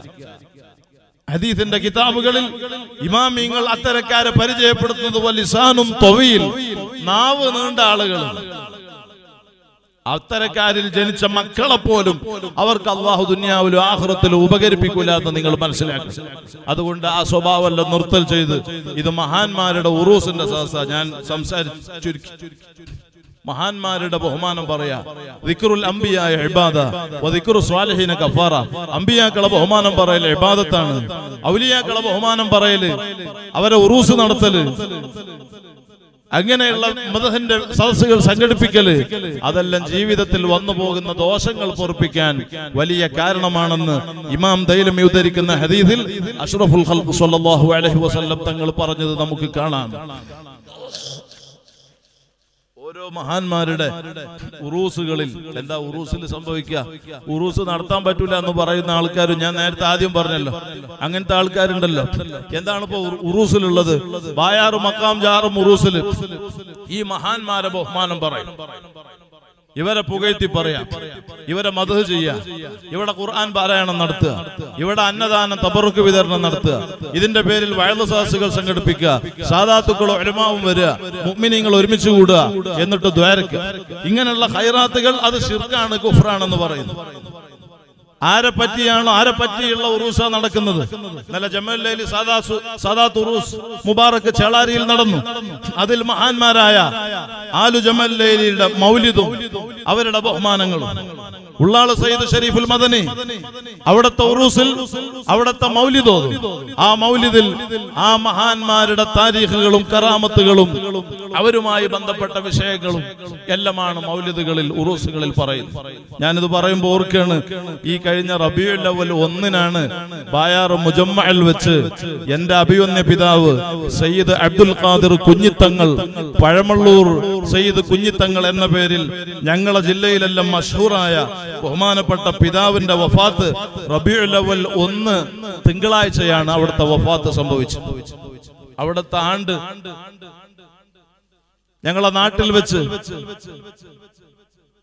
ഹദീസിന്റെ കിതാബുകളിൽ ഇമാമിങ്ങൾ അത്തരക്കാരെ പരിചയപ്പെടുത്തുന്നത് പോലെ ലിസാനും തൊവയിൽ നാവ് നീണ്ട ആളുകൾ അത്തരക്കാരിൽ ജനിച്ച മക്കളെ പോലും അവർക്ക് അള്ളാഹു ദുന്യാവിലും ആഹ്റത്തിലും ഉപകരിപ്പിക്കൂല എന്ന് നിങ്ങൾ മനസ്സിലാക്കും അതുകൊണ്ട് ആ സ്വഭാവമെല്ലാം നിർത്തൽ ചെയ്ത് ഇത് മഹാന്മാരുടെ ഉറൂസിന്റെ സഹസ ഞാൻ സംസാരിച്ചു മഹാന്മാരുടെ ബഹുമാനം പറയാ ദിക്റുൽ അംബിയായ ഇബാദ വദിക്റു സ്വാലിഹീന കഫാറ അംബിയാക്കളെ ബഹുമാനം പറയല് ഇബാദത്താണ് ഔലിയാക്കളെ ബഹുമാനം പറയല് അവരെ ഉറൂസ് നടത്തല് അങ്ങനെയുള്ള മതത്തിന്റെ സദസ്സുകൾ സംഘടിപ്പിക്കല് അതെല്ലാം ജീവിതത്തിൽ വന്നു പോകുന്ന ദോഷങ്ങൾ പൊറപ്പിക്കാൻ വലിയ കാരണമാണെന്ന് ഇമാം ദൈലം ഉദ്ധരിക്കുന്ന ഹദീസിൽ അഷ്റഫുൽ ഖൽഖ് സ്വല്ലല്ലാഹു അലൈഹി വസല്ലം തങ്ങൾ പറഞ്ഞത് നമുക്ക് കാണാം ഓരോ മഹാന്മാരുടെ ഉറൂസുകളിൽ എന്താ ഉറൂസിൽ സംഭവിക്കുക ഉറൂസ് നടത്താൻ പറ്റൂല എന്ന് പറയുന്ന ആൾക്കാരും ഞാൻ നേരത്തെ ആദ്യം പറഞ്ഞല്ലോ അങ്ങനത്തെ ആൾക്കാരുണ്ടല്ലോ എന്താണ് ഇപ്പൊ ഉറു- ഉറൂസിലുള്ളത് ബായാറും മക്കാം ജാറും ഉറൂസിൽ ഈ മഹാന്മാരെ ബഹുമാനം പറയും ഇവരെ പുകഴ്ത്തി പറയാം ഇവരെ മധു ചെയ്യാം ഇവിടെ ഖുർആൻ പാരായണം നടത്തുക ഇവിടെ അന്നദാനം തബറുക്ക് വിതരണം നടത്തുക ഇതിന്റെ പേരിൽ വയലു സാസുകൾ സംഘടിപ്പിക്കുക സാധാത്തുക്കളോ എരുമാവും വരിക മുഗ്മിനിങ്ങൾ ഒരുമിച്ച് കൂടുക എന്നിട്ട് ദ്വാരക്കുക ഇങ്ങനെയുള്ള ഹൈറാത്തുകൾ അത് ഷിർക്കാണ് കുഫ്രാണെന്ന് പറയുന്നു ആരെ പറ്റിയാണോ ആരെ പറ്റിയുള്ള ഉറൂസ നടക്കുന്നത് നല്ല ജമലയിൽ സാദാ സു- സാദാത്ത് ഉറൂസ് മുബാറക്ക് ചേളാരിയിൽ നടന്നു അതിൽ മഹാന്മാരായ ആലു ജമല്ലയിലെ മൗലിദും അവരുടെ ബഹുമാനങ്ങളും ഉള്ളാള് സയ്യിദ് ഷരീഫുൽ മദനി അവിടുത്തെ ഉറൂസിൽ അവിടുത്തെ മൗലിദോതും ആ മൗലിദിൽ ആ മഹാന്മാരുടെ താരീഖുകളും കറാമത്തുകളും അവരുമായി ബന്ധപ്പെട്ട വിഷയങ്ങളും എല്ലാമാണ് മൗലിദുകളിൽ ഉറൂസുകളിൽ പറയുന്നത് ഞാനിത് പറയുമ്പോൾ ഓർക്കാണ് ഈ കഴിഞ്ഞ റബിയുൽ അവൽ ഒന്നിനാണ് ബായാർ മുജമ്മൽ വെച്ച് എന്റെ അഭിവന്യ പിതാവ് സയ്യിദ് അബ്ദുൽ ഖാദിർ കുഞ്ഞിത്തങ്ങൾ പഴമള്ളൂർ സയ്യിദ് കുഞ്ഞിത്തങ്ങൾ എന്ന പേരിൽ ഞങ്ങളെ ജില്ലയിലെല്ലാം മഷഹൂറായ ബഹുമാനപ്പെട്ട പിതാവിന്റെ വഫാത്ത് റബിയുൽ അവൽ ഒന്ന് തിങ്കളാഴ്ചയാണ് അവിടുത്തെ വഫാത്ത് സംഭവിച്ചത് അവിടുത്തെ ആണ്ട് ഞങ്ങളെ നാട്ടിൽ വെച്ച്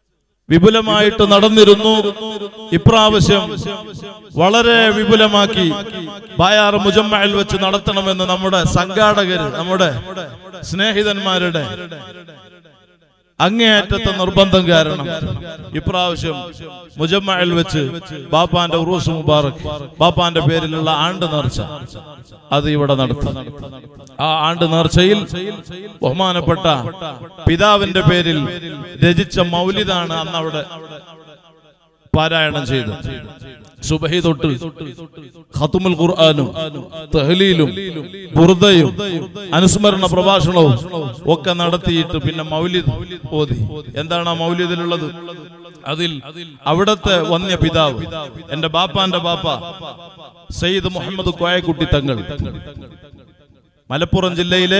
വിപുലമായിട്ട് നടന്നിരുന്നു ഇപ്രാവശ്യം വളരെ വിപുലമാക്കി ബായാർ മുജമ്മയിൽ വെച്ച് നടത്തണമെന്ന് നമ്മുടെ സംഘാടകര് നമ്മുടെ സ്നേഹിതന്മാരുടെ അങ്ങേയറ്റത്തെ നിർബന്ധം കാരണം ഇപ്രാവശ്യം മുജമ്മയിൽ വെച്ച് ബാപ്പാന്റെ ഉറൂസ് മുബാറക് ബാപ്പാന്റെ പേരിലുള്ള ആണ്ട് നേർച്ച അത് ഇവിടെ നടത്തി ആ ആണ്ട് നേർച്ചയിൽ ബഹുമാനപ്പെട്ട പിതാവിന്റെ പേരിൽ രചിച്ച മൗലിദാണ് അന്ന് അവിടെ പാരായണം ചെയ്ത് സുബഹി തൊട്ട് ഖത്തുമുൽ ഖുർആാനും തഹ്ലീലും ബുർദയും അനുസ്മരണ പ്രഭാഷണവും ഒക്കെ നടത്തിയിട്ട് പിന്നെ മൗലിദ് ഓതി എന്താണ് ആ മൗലിദിലുള്ളത് അതിൽ അവിടത്തെ വന്യ പിതാവ് എന്റെ ബാപ്പാന്റെ ബാപ്പ സയ്യിദ് മുഹമ്മദ് കോയക്കുട്ടി തങ്ങൾ മലപ്പുറം ജില്ലയിലെ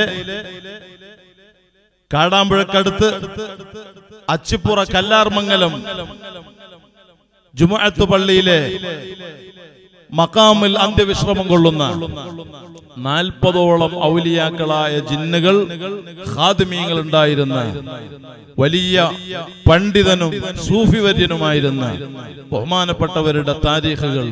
കാടാമ്പുഴക്കടുത്ത് അച്ചിപ്പുറ കല്ലാർമംഗലം ജുമുഅത്ത് പള്ളിയിലെ മക്കാമിൽ അന്ത്യവിശ്രമം കൊള്ളുന്ന നാൽപ്പതോളം ഔലിയാക്കളായ ജിന്നുകൾ ഖാദിമീങ്ങൾ ഉണ്ടായിരുന്ന വലിയ പണ്ഡിതനും സൂഫിവര്യനുമായിരുന്ന ബഹുമാനപ്പെട്ടവരുടെ താരീഖുകൾ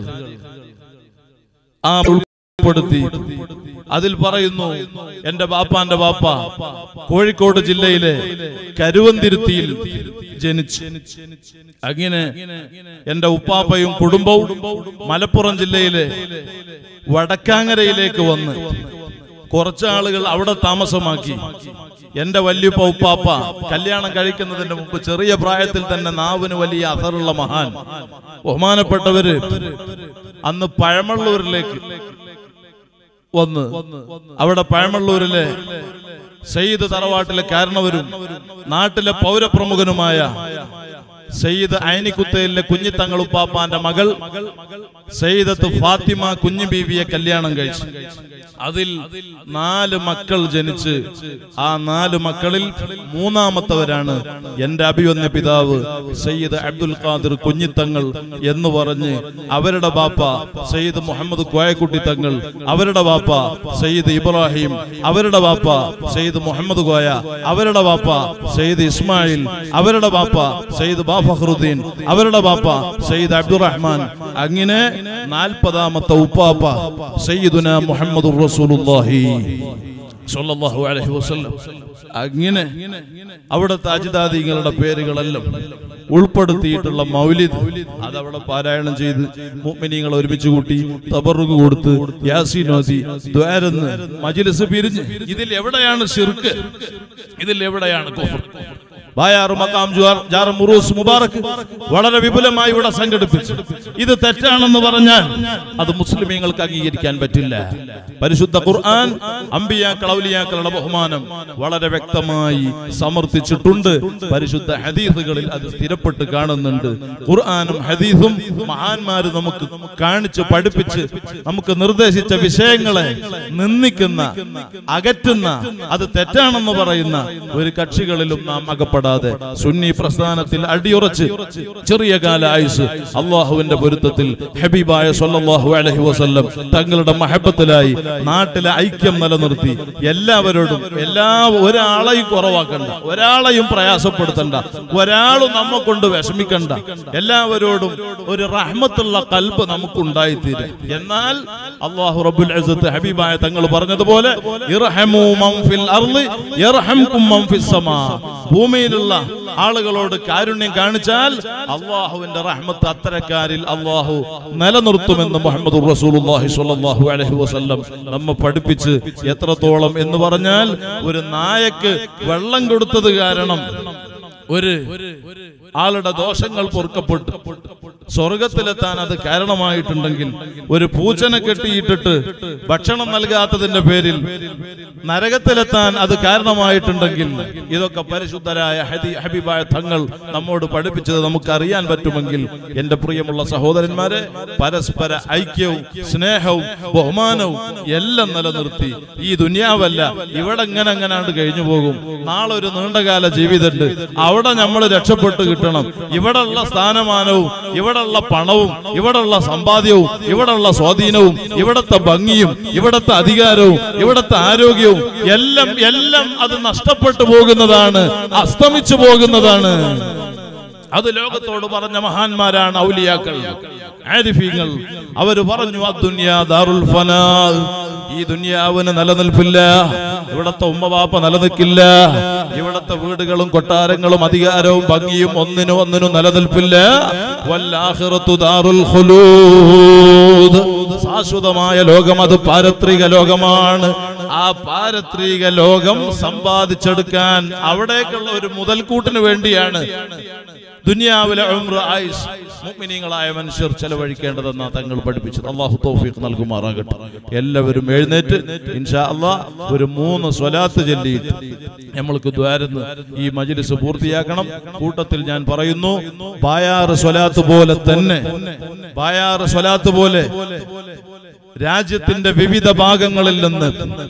ആ ഉൾപ്പെടുത്തി അതിൽ പറയുന്നു എന്റെ ബാപ്പാന്റെ ബാപ്പ കോഴിക്കോട് ജില്ലയിലെ കരുവന്തിരുത്തിയിൽ ജനിച്ചു അങ്ങനെ എന്റെ ഉപ്പാപ്പയും കുടുംബവും മലപ്പുറം ജില്ലയിലെ വടക്കാങ്ങരയിലേക്ക് വന്ന് കുറച്ച് ആളുകൾ അവിടെ താമസമാക്കി എന്റെ വല്യുപ്പ ഉപ്പാപ്പ കല്യാണം കഴിക്കുന്നതിന് മുമ്പ് ചെറിയ പ്രായത്തിൽ തന്നെ നാവിന് വലിയ അസറുള്ള മഹാൻ ബഹുമാനപ്പെട്ടവര് അന്ന് പഴമള്ളൂരിലേക്ക് വന്ന് അവിടെ പഴമള്ളൂരിലെ സയ്യിദ് തറവാട്ടിലെ കാരണവരും നാട്ടിലെ പൗരപ്രമുഖനുമായ സയ്യിദ് അയനിക്കുത്തയിലെ കുഞ്ഞിത്തങ്ങളുപ്പാപ്പാന്റെ മകൾ സയ്യിദത്ത് ഫാത്തിമ കുഞ്ഞു ബീവിയെ കല്യാണം കഴിച്ചു അതിൽ നാല് മക്കൾ ജനിച്ച് ആ നാല് മക്കളിൽ മൂന്നാമത്തവരാണ് എന്റെ അഭിവന്യ പിതാവ് സയ്യിദ് അബ്ദുൽ ഖാദിർ കുഞ്ഞിത്തങ്ങൾ എന്ന് പറഞ്ഞ് അവരുടെ ബാപ്പ സയ്യിദ് മുഹമ്മദ് കോയക്കുട്ടി തങ്ങൾ അവരുടെ ബാപ്പ സയ്യിദ് ഇബ്രാഹിം അവരുടെ ബാപ്പ സയ്യിദ് മുഹമ്മദ് കോയ അവരുടെ ബാപ്പ സയ്യിദ് ഇസ്മായിൽ അവരുടെ ബാപ്പ സയ്യിദ് ബാഫഹറുദ്ദീൻ അവരുടെ ബാപ്പ സയ്യിദ് അബ്ദുറഹ്മാൻ അങ്ങനെ നാൽപ്പതാമത്തെ ഉപ്പാപ്പ സയ്യിദുന മുഹമ്മദ് റസൂലുള്ളാഹി സ്വല്ലല്ലാഹു അലൈഹി വസല്ലം അങ്ങനെ അവിടുത്തെ അജിതാദികളുടെ പേരുകളെല്ലാം ഉൾപ്പെടുത്തിയിട്ടുള്ള മൗലിദ് അതവിടെ പാരായണം ചെയ്ത് മുഅ്മിനീങ്ങൾ ഒരുമിച്ച് കൂട്ടി തബറുക്ക് കൊടുത്ത് യാസീൻ ഓതി ദ്വാരന്ന് മജ്ലിസ് പിരിഞ്ഞ് ഇതിൽ എവിടെയാണ് ഷിർക്ക് ഇതിൽ എവിടെയാണ് കുഫർ ബായാർ മക്കാം ജുവാർ ജാർ മുറൂസ് മുബാറക് വളരെ വിപുലമായി ഇവിടെ സംഘടിപ്പിച്ചു ഇത് തെറ്റാണെന്ന് പറഞ്ഞാൽ അത് മുസ്ലിമീങ്ങൾക്ക് അംഗീകരിക്കാൻ പറ്റില്ല പരിശുദ്ധ ഖുർആൻ അമ്പിയാക്കൾ ഔലിയാക്കളുടെ ബഹുമാനം വളരെ വ്യക്തമായി സമർത്ഥിച്ചിട്ടുണ്ട് പരിശുദ്ധ ഹദീസുകളിൽ അത് സ്ഥിരപ്പെട്ട് കാണുന്നുണ്ട് ഖുർആനും ഹദീസും മഹാന്മാര് നമുക്ക് കാണിച്ച് പഠിപ്പിച്ച് നമുക്ക് നിർദ്ദേശിച്ച വിഷയങ്ങളെ നിന്ദിക്കുന്ന അകറ്റുന്ന അത് തെറ്റാണെന്ന് പറയുന്ന ഒരു കക്ഷികളിലും നാം അകപ്പെടാതെ സുന്നി പ്രസ്ഥാനത്തിൽ അടിയുറച്ച് ചെറിയ കാല ആയുസ് അള്ളാഹുവിന്റെ പൊരുത്തത്തിൽ ഹബീബായ സല്ലല്ലാഹു അലൈഹി വസല്ലം തങ്ങളുടെ മഹബത്തിലായി നാട്ടിലെ ഐക്യം നിലനിർത്തി എല്ലാവരോടും എല്ലാ ഒരാളെയും കുറവാക്കണ്ട ഒരാളെയും പ്രയാസപ്പെടുത്തണ്ട ഒരാളും നമ്മെ കൊണ്ട് വിഷമിക്കണ്ട എല്ലാവരോടും ഒരു റഹ്മത്തുള്ള കൽബ് നമുക്കുണ്ടായിത്തീരെ എന്നാൽ അള്ളാഹു റബ്ബുൽ ഇസ്സത്ത് ഹബീബായ തങ്ങൾ പറഞ്ഞതുപോലെ ഇർഹമു മൻ ഫിൽ അർളി യർഹംകും മൻ ഫിസ് സമാ ഭൂമിയിലുള്ള ആളുകളോട് കാരുണ്യം കാണിച്ചാൽ അള്ളാഹുവിന്റെ റഹ്മത്ത് അത്തരക്കാരിൽ അള്ളാഹു നിലനിർത്തുമെന്ന് മുഹമ്മദ് റസൂലുള്ളാഹി സ്വല്ലല്ലാഹു അലൈഹി വസല്ലം നമ്മെ പഠിപ്പിച്ച് എത്രത്തോളം എന്ന് പറഞ്ഞാൽ ഒരു നായക്ക് വെള്ളം കൊടുത്തത് കാരണം ഒരു ആളുടെ ദോഷങ്ങൾ പൊറുക്കപ്പെട്ടു സ്വർഗത്തിലെത്താൻ അത് കാരണമായിട്ടുണ്ടെങ്കിൽ ഒരു പൂച്ചനെ കെട്ടിയിട്ടിട്ട് ഭക്ഷണം നൽകാത്തതിന്റെ പേരിൽ നരകത്തിലെത്താൻ അത് കാരണമായിട്ടുണ്ടെങ്കിൽ ഇതൊക്കെ പരിശുദ്ധരായ ഹദി ഹബീബായ തങ്ങൾ നമ്മോട് പഠിപ്പിച്ചത് നമുക്ക് അറിയാൻ പറ്റുമെങ്കിൽ എന്റെ പ്രിയമുള്ള സഹോദരന്മാരെ പരസ്പര ഐക്യവും സ്നേഹവും ബഹുമാനവും എല്ലാം നിലനിർത്തി ഈ ദുനിയാവല്ല ഇവിടെ എങ്ങനെ എങ്ങനാണ്ട് കഴിഞ്ഞു പോകും നാളെ ഒരു നീണ്ടകാല ജീവിതമുണ്ട് അവിടെ നമ്മൾ രക്ഷപ്പെട്ട് കിട്ടണം ഇവിടെയുള്ള സ്ഥാനമാനവും ഇവിടെയുള്ള പണവും ഇവിടെയുള്ള സമ്പാദ്യവും ഇവിടെയുള്ള സ്വാധീനവും ഇവിടത്തെ ഭംഗിയും ഇവിടത്തെ അധികാരവും ഇവിടത്തെ ആരോഗ്യവും എല്ലാം എല്ലാം അത് നഷ്ടപ്പെട്ടു പോകുന്നതാണ് അസ്തമിച്ചു പോകുന്നതാണ് അത് ലോകത്തോട് പറഞ്ഞ മഹാന്മാരാണ് ഔലിയാക്കൾ ആരിഫീങ്ങൾ അവര് പറഞ്ഞു അദ്ദുനിയാ ദാറുൽ ഫനാ ഈ ദുനിയാവിന് നിലനിൽപ്പില്ല ഇവിടത്തെ ഉമ്മവാപ്പ നിലനിൽക്കില്ല ഇവിടത്തെ വീടുകളും കൊട്ടാരങ്ങളും അധികാരവും ഭംഗിയും ഒന്നിനും ഒന്നിനും നിലനിൽപ്പില്ല വല്ലാഹിറത്തു ദാറുൽ ഖുലൂദ് ശാശ്വതമായ ലോകം അത് പാരത്രിക ലോകമാണ് ആ പാരത്രിക ലോകം സമ്പാദിച്ചെടുക്കാൻ അവിടേക്കുള്ള ഒരു മുതൽക്കൂട്ടിന് വേണ്ടിയാണ് ദുനിയാവിലെ ഉംറ ആയുസ് മുഅ്മിനീങ്ങളായ മനുഷ്യർ ചെലവഴിക്കേണ്ടതെന്ന് തങ്ങൾ പഠിപ്പിച്ചത് അള്ളാഹു തൗഫീഖ് നൽകുമാറാകട്ടെ എല്ലാവരും എഴുന്നേറ്റ് ഇൻഷാ അള്ളാഹ് ഒരു മൂന്ന് സ്വലാത്ത് ചൊല്ലിയിട്ട് നമ്മൾക്ക് ദ്വാരന്ന് ഈ മജ്ലിസ് പൂർത്തിയാക്കണം കൂട്ടത്തിൽ ഞാൻ പറയുന്നു ബായാറ് സ്വലാത്ത് പോലെ തന്നെ ബായാറ് സ്വലാത്ത് പോലെ രാജ്യത്തിന്റെ വിവിധ ഭാഗങ്ങളിൽ നിന്ന്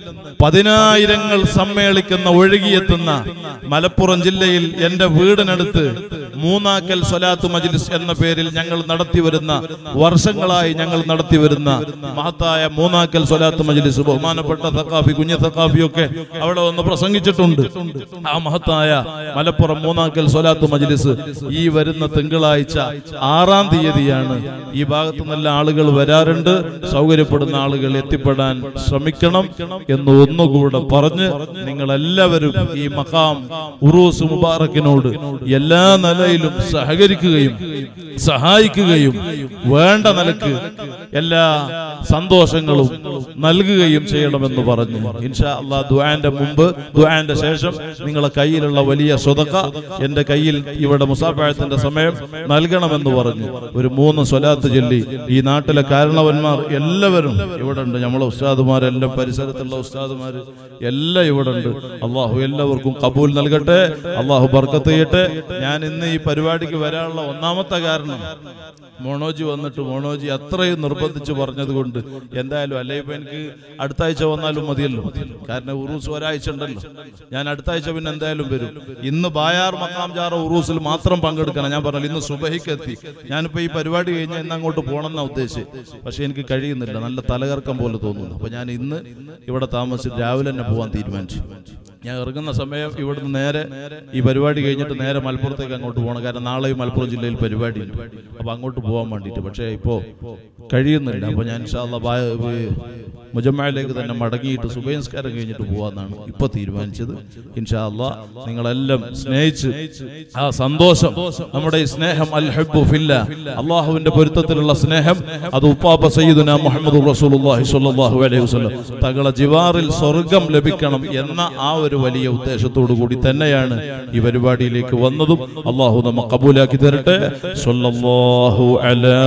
പതിനായിരങ്ങൾ സമ്മേളിക്കുന്ന ഒഴുകിയെത്തുന്ന മലപ്പുറം ജില്ലയിൽ എന്റെ വീടിനടുത്ത് മൂന്നാക്കൽ സ്വലാത്ത് മജ്ലിസ് എന്ന പേരിൽ ഞങ്ങൾ നടത്തി വരുന്ന വർഷങ്ങളായി ഞങ്ങൾ നടത്തി വരുന്ന മഹത്തായ മൂന്നാക്കൽ സ്വലാത്ത് മജ്ലിസ് ബഹുമാനപ്പെട്ട സഖാഫി കുഞ്ഞ സഖാഫിയൊക്കെ അവിടെ ഒന്ന് പ്രസംഗിച്ചിട്ടുണ്ട് ആ മഹത്തായ മലപ്പുറം മൂന്നാക്കൽ സ്വലാത്ത് മജ്ലിസ് ഈ വരുന്ന തിങ്കളാഴ്ച ആറാം തീയതിയാണ് ഈ ഭാഗത്തു നിന്നെല്ലാം ആളുകൾ വരാറുണ്ട് സൗകര്യപ്പെടുന്ന ആളുകൾ എത്തിപ്പെടാൻ ശ്രമിക്കണം എന്ന് ഒന്നുകൂടെ പറഞ്ഞ് നിങ്ങൾ എല്ലാവരും ഈ മക്കാം ഉറൂസ് മുബാറക്കിനോട് എല്ലാ നിലയിലും സഹകരിക്കുകയും സഹായിക്കുകയും വേണ്ട നിലക്ക് എല്ലാ സന്തോഷങ്ങളും നൽകുകയും ചെയ്യണമെന്ന് പറഞ്ഞു ഇൻഷാ അള്ളാ ദുആന്റെ മുമ്പ് ദുആന്റെ ശേഷം നിങ്ങളെ കയ്യിലുള്ള വലിയ സ്വതക്ക എന്റെ കയ്യിൽ ഇവിടെ മുസാഫായത്തിന്റെ സമയം നൽകണമെന്ന് പറഞ്ഞു ഒരു മൂന്ന് സ്വലാത്ത് ചൊല്ലി ഈ നാട്ടിലെ കാരണവന്മാർ എല്ലാവരും ഇവിടെ ഉണ്ട് നമ്മളെ ഉസ്താദുമാരെല്ലാം പരിസരത്തുള്ള ഉസ്താദുമാർ എല്ലാം ഇവിടെ ഉണ്ട് അള്ളാഹു എല്ലാവർക്കും കബൂൽ നൽകട്ടെ അള്ളാഹു ബർക്കത്ത് ചെയ്യട്ടെ ഞാൻ ഇന്ന് ഈ പരിപാടിക്ക് വരാനുള്ള ഒന്നാമത്തെ കാരണം മോണോജി വന്നിട്ട് മോണോജി അത്രയും നിർബന്ധിച്ച് പറഞ്ഞത് കൊണ്ട് എന്തായാലും അല്ലെ ഇപ്പൊ എനിക്ക് അടുത്ത ആഴ്ച വന്നാലും മതിയല്ലോ കാരണം ഉറൂസ് ഒരാഴ്ച ഉണ്ടല്ലോ ഞാൻ അടുത്ത ആഴ്ച പിന്നെ എന്തായാലും വരും ഇന്ന് ബായാർ മക്കാം ജാറ ഉറൂസിൽ മാത്രം പങ്കെടുക്കണം ഞാൻ പറഞ്ഞു ഇന്ന് സുബഹിക്ക് എത്തി ഞാനിപ്പോ ഈ പരിപാടി കഴിഞ്ഞാൽ ഇന്ന് അങ്ങോട്ട് പോകണം എന്നാ ഉദ്ദേശിച്ച് പക്ഷെ എനിക്ക് കഴിയുന്നില്ല നല്ല തലകർക്കം പോലെ തോന്നുന്നു അപ്പൊ ഞാൻ ഇന്ന് ഇവിടെ താമസിച്ച് രാവിലെ തന്നെ പോകാൻ തീരുമാനിച്ചു ഞാൻ ഇറങ്ങുന്ന സമയം ഇവിടുന്ന് നേരെ ഈ പരിപാടി കഴിഞ്ഞിട്ട് നേരെ മലപ്പുറത്തേക്ക് അങ്ങോട്ട് പോകണം കാരണം നാളെയും മലപ്പുറം ജില്ലയിൽ പരിപാടി ഉണ്ട് അപ്പൊ അങ്ങോട്ട് പോകാൻ വേണ്ടിയിട്ട് പക്ഷേ ഇപ്പോ കഴിയുന്നില്ല അപ്പൊ ഞാൻ ഇൻഷാല്ലാ ബാ- ഈ മുജമ്മയിലേക്ക് തന്നെ മടങ്ങിയിട്ട് സുബൈൻസ്കാരം കഴിഞ്ഞിട്ട് പോവാന്നാണ് ഇപ്പൊ തീരുമാനിച്ചത് ഇൻഷാ അല്ലാ നിങ്ങളെല്ലാം സ്നേഹിച്ച് ആ സന്തോഷം നമ്മുടെ ഈ സ്നേഹം അൽ ഹബ്ബു ഫില്ല അള്ളാഹുവിന്റെ പൊരുത്തത്തിലുള്ള സ്നേഹം അത് ഉപ്പാപ്പ സയ്യിദുന മുഹമ്മദ് റസൂലുള്ളാഹി സ്വല്ലല്ലാഹു അലൈഹി വസല്ലം തങ്ങളെ ജിവാറിൽ സ്വർഗം ലഭിക്കണം എന്ന ആ ഒരു വലിയ ഉദ്ദേശത്തോടു കൂടി തന്നെയാണ് ഈ പരിപാടിയിലേക്ക് വന്നതും അള്ളാഹു നമ്മ കബൂലാക്കി തരട്ടെ സ്വല്ലല്ലാഹു അലാ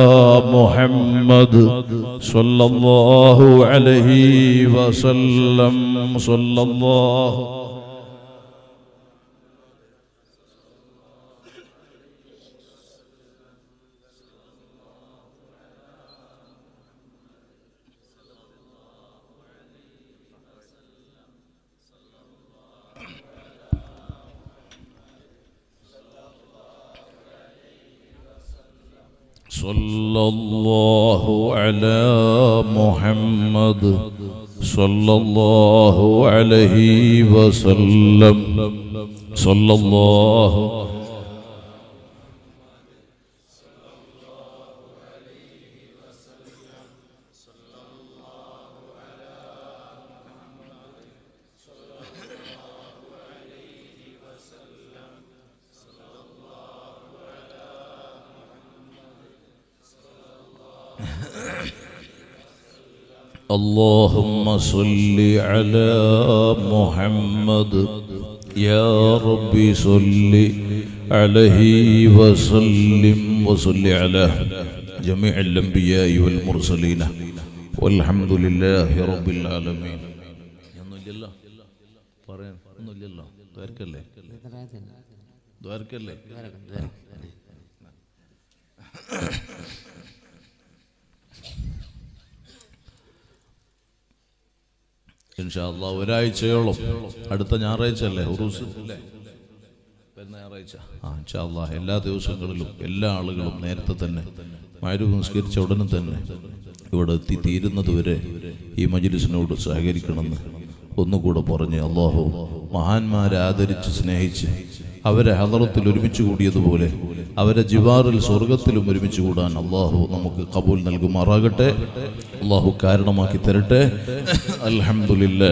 മുഹമ്മദ് സ്വല്ലല്ലാഹു അലൈഹി വസല്ലം സ്വല്ലല്ലാഹു صلى الله على محمد صلى الله عليه وسلم صلى الله اللهم صل على محمد يا ربي صل عليه وسلم وصل على جميع الأنبياء والمرسلين والحمد لله رب العالمين ദ്വാരക്കല്ലേ ഇൻഷാല്ല ഒരാഴ്ചയോളം അടുത്ത ഞായറാഴ്ച അല്ലേ ഉറൂസ് അല്ലേ വരുന്ന ഞായറാഴ്ച ആ ഇൻഷാല്ല എല്ലാ ദിവസങ്ങളിലും എല്ലാ ആളുകളും നേരത്തെ തന്നെ മാരു നിസ്കരിച്ച ഉടനെ തന്നെ ഇവിടെ എത്തി തീരുന്നത് വരെ ഈ മജ്ലിസിനോട് സഹകരിക്കണമെന്ന് ഒന്നുകൂടെ പറഞ്ഞ് അള്ളാഹു മഹാന്മാരെ ആദരിച്ച് സ്നേഹിച്ച് അവരെ ഹദറത്തിൽ ഒരുമിച്ച് കൂടിയതുപോലെ അവരെ ജിവാറിൽ സ്വർഗത്തിലും ഒരുമിച്ച് കൂടാൻ അള്ളാഹു നമുക്ക് കബൂൽ നൽകുമാറാകട്ടെ അള്ളാഹു കാരണമാക്കി തരട്ടെ അൽഹംദുലില്ലാ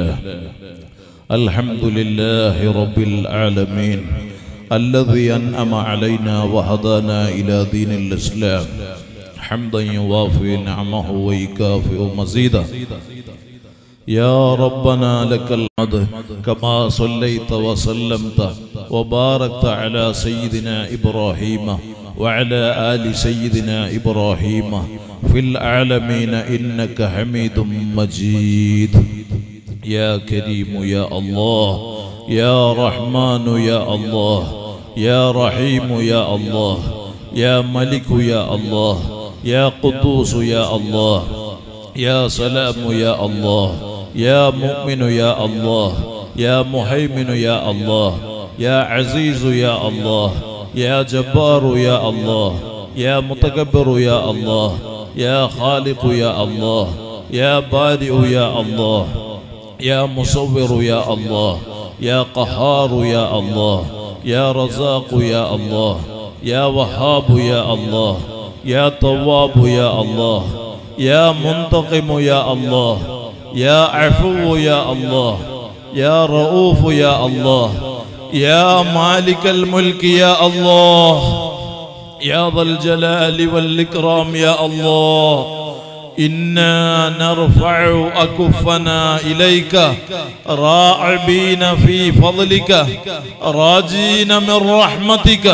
അൽഹംദുലില്ലാഹി റബ്ബിൽ ആലമീൻ الذي أنعم علينا وهدانا إلى دين الإسلام حمدا يوافي نعمه ويكافئ مزيدا يا ربنا لك الحمد كما صليت وسلمت وباركت على سيدنا إبراهيم وعلى آل سيدنا إبراهيم في العالمين إنك حميد مجيد يا كريم يا الله يا رحمن يا الله يا رحيم يا الله يا ملك يا الله يا قدوس يا الله يا سلام يا الله يا مؤمن يا الله يا مهيمن يا الله يا عزيز يا الله يا جبار يا الله يا متكبر يا الله يا خالق يا الله يا بارئ يا الله يا مصور يا الله يا قهار يا الله يا رزاق يا الله يا وهاب يا الله يا تواب يا الله يا منتقم يا الله يا عفو يا الله يا رؤوف يا الله يا مالك الملك يا الله يا ذا الجلال والإكرام يا الله إنا نرفع أكفنا إليك راعبين في فضلك راجين من رحمتك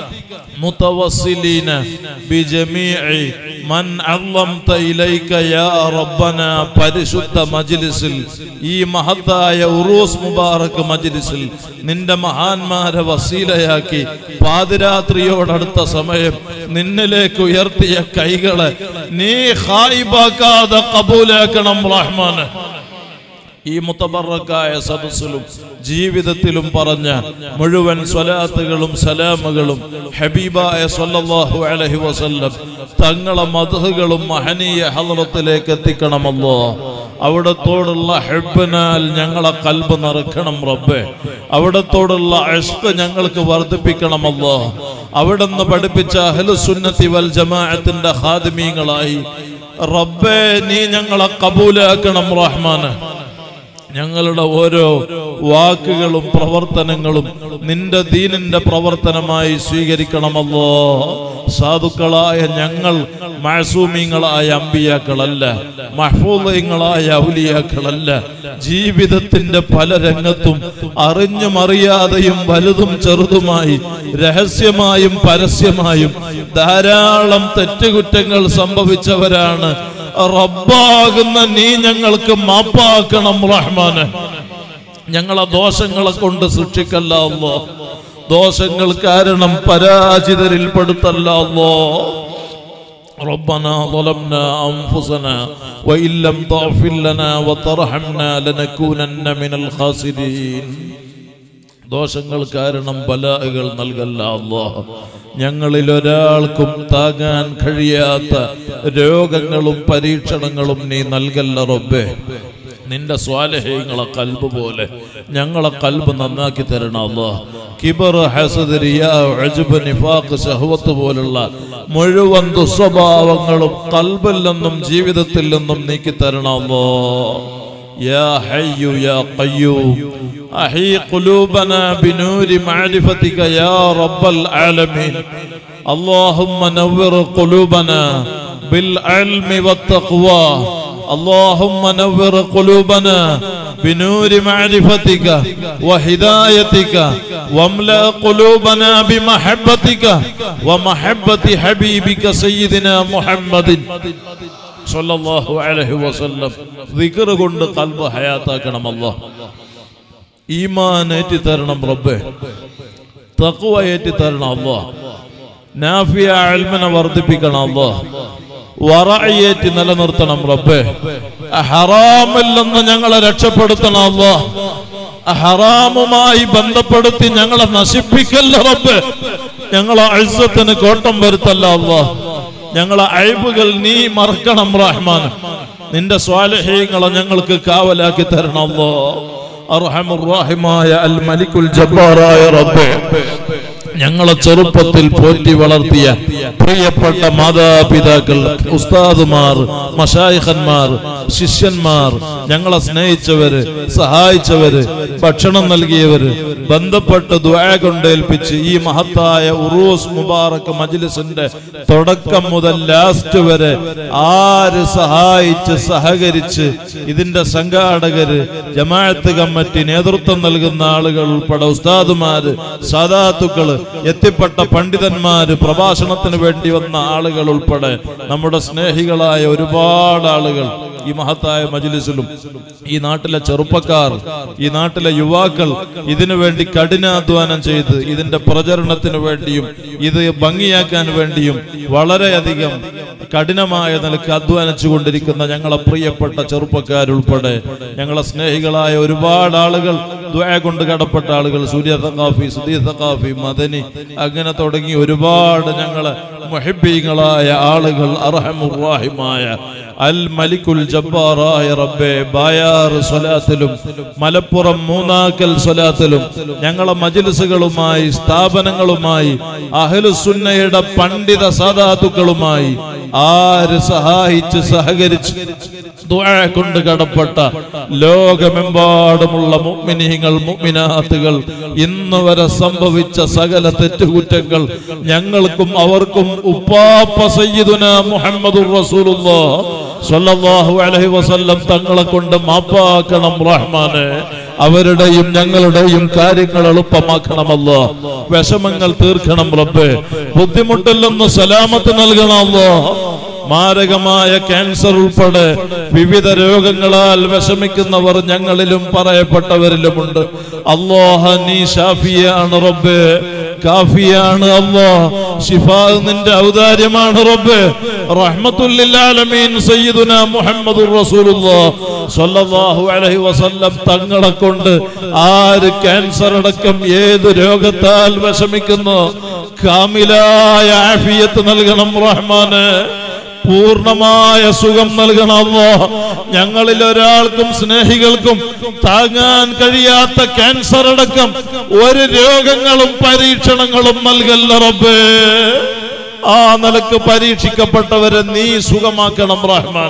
متوصلين بجميع من علمت إليك يا ربنا പരിശുദ്ധ മജ്ലിസിൽ ഈ മഹത്തായ ഉറൂസ് മുബാറക് മജ്ലിസിൽ നിന്റെ മഹാന്മാരെ വസീലയാക്കി പാതിരാത്രിയോടടുത്ത സമയം നിന്നിലേക്ക് ഉയർത്തിയ കൈകളെ നീ ഹായിബാക്കാതെ കബൂലാക്കണം റഹ്മാന് ഈ മുത്തബറക്കായ സദസ്സിലും ജീവിതത്തിലും പറഞ്ഞ മുഴുവൻ സ്വലാത്തുകളും സലാമുകളും ഹബീബായ സല്ലല്ലാഹു അലൈഹി വസല്ലം തങ്ങളെ മധുകളും മഹനീയ ഹലറത്തിലേക്ക് എത്തിക്കണമല്ലോ അവിടത്തോടുള്ള ഹെബിനാൽ ഞങ്ങളെ കൽബ് നിറക്കണം റബ്ബെ അവിടത്തോടുള്ള അഷ്ക് ഞങ്ങൾക്ക് വർദ്ധിപ്പിക്കണമല്ലോ അവിടുന്ന് പഠിപ്പിച്ച അഹ്ലുസുന്നത്തി വൽ ജമാഅത്തിന്റെ ഖാദിമീങ്ങളായി റബ്ബെ നീ ഞങ്ങളെ കബൂലാക്കണം റഹ്മാന് ഞങ്ങളുടെ ഓരോ വാക്കുകളും പ്രവർത്തനങ്ങളും നിന്റെ ദീനിന്റെ പ്രവർത്തനമായി സ്വീകരിക്കണമല്ലോ സാധുക്കളായ ഞങ്ങൾ മഴസൂമിങ്ങളായ അമ്പിയാക്കളല്ല മഹ്ഫൂദയങ്ങളായ ഔലിയാക്കളല്ല ജീവിതത്തിന്റെ പല രംഗത്തും അറിഞ്ഞും അറിയാതെയും വലുതും ചെറുതുമായി രഹസ്യമായും പരസ്യമായും ധാരാളം തെറ്റുകുറ്റങ്ങൾ സംഭവിച്ചവരാണ് റബ്ബാകുന്ന നീ ഞങ്ങൾക്ക് മാപ്പാക്കണം റഹ്മാന് ഞങ്ങളെ ദോഷങ്ങളെ കൊണ്ട് സൃഷ്ടിക്കല്ല അല്ലോ ദോഷങ്ങൾ കാരണം പരാജിതരിൽ പെടുത്തല്ല അല്ലോ ربنا ظلمنا أنفسنا وإن لم تغفر لنا وترحمنا لنكونن من الخاسرين ദോഷങ്ങൾ കാരണം ബലാഹകൾ നൽകല്ല അല്ലാഹ് ഞങ്ങളിൽ ഒരാൾക്കും താങ്ങാൻ കഴിയാത്ത രോഗങ്ങളും പരീക്ഷണങ്ങളും നീ നൽകല്ല റബ്ബേ നിന്റെ സ്വാലഹ്യങ്ങളെ കൽബ് പോലെ ഞങ്ങളെ കൽബ് നന്നാക്കി തരണം അല്ലാഹ് കിബർ ഹസദ് റിയാ ഉജ്ബ് നിഫാഖ് ശഹവത്ത് പോലുള്ള മുഴുവൻ ദുസ്വഭാവങ്ങളും കൽബിൽ നിന്നും ജീവിതത്തിൽ നിന്നും നീക്കി തരണം അല്ലാഹ് يا حي يا قيوم أحي قلوبنا بنور معرفتك يا رب العالمين اللهم نور قلوبنا بالعلم والتقوى اللهم نور قلوبنا بنور معرفتك وهدايتك واملا قلوبنا بمحبتك ومحبة حبيبك سيدنا محمد സല്ലല്ലാഹു അലൈഹി വസല്ലം ദിക്ർ കൊണ്ട് കൽബ് ഹയാത്താക്കണം അല്ലാഹ് ഈമാൻ ഏറ്റി തരണം റബ്ബേ തഖ്വ ഏറ്റി തരണം അല്ലാഹ് നാഫിയ ഇൽമിനെ വർദ്ധിപ്പിക്കണം അല്ലാഹ് വറഅയേറ്റി നിലനിർത്തണം റബ്ബേ ഹറാമിൽ നിന്ന് ഞങ്ങളെ രക്ഷപ്പെടുത്തണം അല്ലാഹ് ഹറാമുമായി ബന്ധപ്പെടുത്തി ഞങ്ങളെ നശിപ്പിക്കല്ല റബ്ബേ ഞങ്ങളെ അഴ്സത്തിന് കോട്ടം വരുത്തല്ല അല്ലാഹ് ഞങ്ങളെ അഴിബുകൾ നീ മറക്കണം റഹ്മാൻ നിന്റെ സ്വാലഹ്യങ്ങളെ ഞങ്ങൾക്ക് കാവലാക്കി തരണമല്ലോ അർഹമുറാഹിമായ അൽ മലിക്കുൽ ജബ്ബാറായ റബ്ബേ ഞങ്ങളെ ചെറുപ്പത്തിൽ പോറ്റി വളർത്തിയ പ്രിയപ്പെട്ട മാതാപിതാക്കൾ ഉസ്താദുമാർ മഷായിഖന്മാർ ശിഷ്യന്മാർ ഞങ്ങളെ സ്നേഹിച്ചവര് സഹായിച്ചവര് ഭക്ഷണം നൽകിയവര് ബന്ധപ്പെട്ട് ദ്വാ കൊണ്ടേൽപ്പിച്ച് ഈ മഹത്തായ ഉറൂസ് മുബാറക്ക് മജ്ലിസിന്റെ തുടക്കം മുതൽ ലാസ്റ്റ് വരെ ആര് സഹായിച്ച് സഹകരിച്ച് ഇതിന്റെ സംഘാടകര് ജമാഅത്ത് കമ്മിറ്റി നേതൃത്വം നൽകുന്ന ആളുകൾ ഉൾപ്പെടെ ഉസ്താദുമാര് സാദാത്തുക്കള് എത്തിപ്പെട്ട പണ്ഡിതന്മാര് പ്രഭാഷണത്തിന് വേണ്ടി വന്ന ആളുകൾ ഉൾപ്പെടെ നമ്മുടെ സ്നേഹികളായ ഒരുപാട് ആളുകൾ ഈ മഹത്തായ മജ്ലിസിലും ഈ നാട്ടിലെ ചെറുപ്പക്കാർ ഈ നാട്ടിലെ യുവാക്കൾ ഇതിനു വേണ്ടി കഠിനാധ്വാനം ചെയ്ത് ഇതിന്റെ പ്രചരണത്തിന് വേണ്ടിയും ഇത് ഭംഗിയാക്കാൻ വേണ്ടിയും വളരെയധികം കഠിനമായ നിലക്ക് അധ്വാനിച്ചു കൊണ്ടിരിക്കുന്ന ഞങ്ങളെ പ്രിയപ്പെട്ട ചെറുപ്പക്കാരുൾപ്പെടെ ഞങ്ങളെ സ്നേഹികളായ ഒരുപാട് ആളുകൾ ദ്വയ കൊണ്ട് കടപ്പെട്ട ആളുകൾ സൂര്യ തക്കാഫി സുദീ തക്കാഫി മദനി അങ്ങനെ തുടങ്ങി ഒരുപാട് ഞങ്ങളെ മുഹിബീങ്ങളായ ആളുകൾ അർഹമുറാഹിമായ അൽ മലിക്കുൽ ജബ്ബാറായ റബ്ബെ ബായാർ സ്വലാത്തിലും മലപ്പുറം മൂന്നാക്കൽ സ്വലാത്തിലും ഞങ്ങളെ മജിലിസുകളുമായി സ്ഥാപനങ്ങളുമായി അഹ്ലുസുന്നയുടെ പണ്ഡിത സാധാത്തുക്കളുമായി ആര് സഹായിച്ച് സഹകരിച്ച് ദുആ കൊണ്ട് കടപ്പെട്ട ലോകമെമ്പാടുമുള്ള മുഅ്മിനീങ്ങൾ മുഅ്മിനാത്തുകൾ ഇന്ന് വരെ സംഭവിച്ച സകല തെറ്റുകുറ്റങ്ങൾ ഞങ്ങൾക്കും അവർക്കും ഉപ്പാപ്പ സയ്യിദുന മുഹമ്മദുർ റസൂലുള്ളാഹ് സ്വല്ലല്ലാഹു അലൈഹി വസല്ലം തങ്ങളെ കൊണ്ട് മാപ്പാക്കണം റഹ്മാനെ അവരുടെയും ഞങ്ങളുടെയും കാര്യങ്ങൾ എളുപ്പമാക്കണമല്ലോ വിഷമങ്ങൾ തീർക്കണം റബ്ബേ ബുദ്ധിമുട്ടില്ലെന്ന് സലാമത്ത് നൽകണമല്ലോ മാരകമായ ക്യാൻസർ ഉൾപ്പെടെ വിവിധ രോഗങ്ങളാൽ വിഷമിക്കുന്നവർ ഞങ്ങളിലും പറയപ്പെട്ടവരിലുമുണ്ട് അള്ളാഹ നീ ഷാഫിയാണ് റബ്ബേ കാഫിയാണ് അല്ലാ ഷിഫാ നിന്റെ ഔദാര്യമാണ് റബ്ബേ റഹ്മത്തുല്ലിൽ ആലമീൻ സയ്യിദുന മുഹമ്മദുർ റസൂലുള്ളാഹ് സ്വല്ലല്ലാഹു അലൈഹി വസല്ലം തങ്ങളെ കൊണ്ട് ആര് ക്യാൻസർ അടക്കം ഏത് രോഗത്താൽ വിഷമിക്കുന്നു കാമിലായ ആഫിയത്ത് നൽകണം റഹ്മാന് പൂർണ്ണമായ സുഖം നൽകണമല്ലോ ഞങ്ങളിൽ ഒരാൾക്കും സ്നേഹികൾക്കും താങ്ങാൻ കഴിയാത്ത ക്യാൻസർ അടക്കം ഒരു രോഗങ്ങളും പരീക്ഷണങ്ങളും നൽകല്ല റബ്ബേ ആ നിലക്ക് പരീക്ഷിക്കപ്പെട്ടവരെ നീ സുഖമാക്കണം റഹ്മാൻ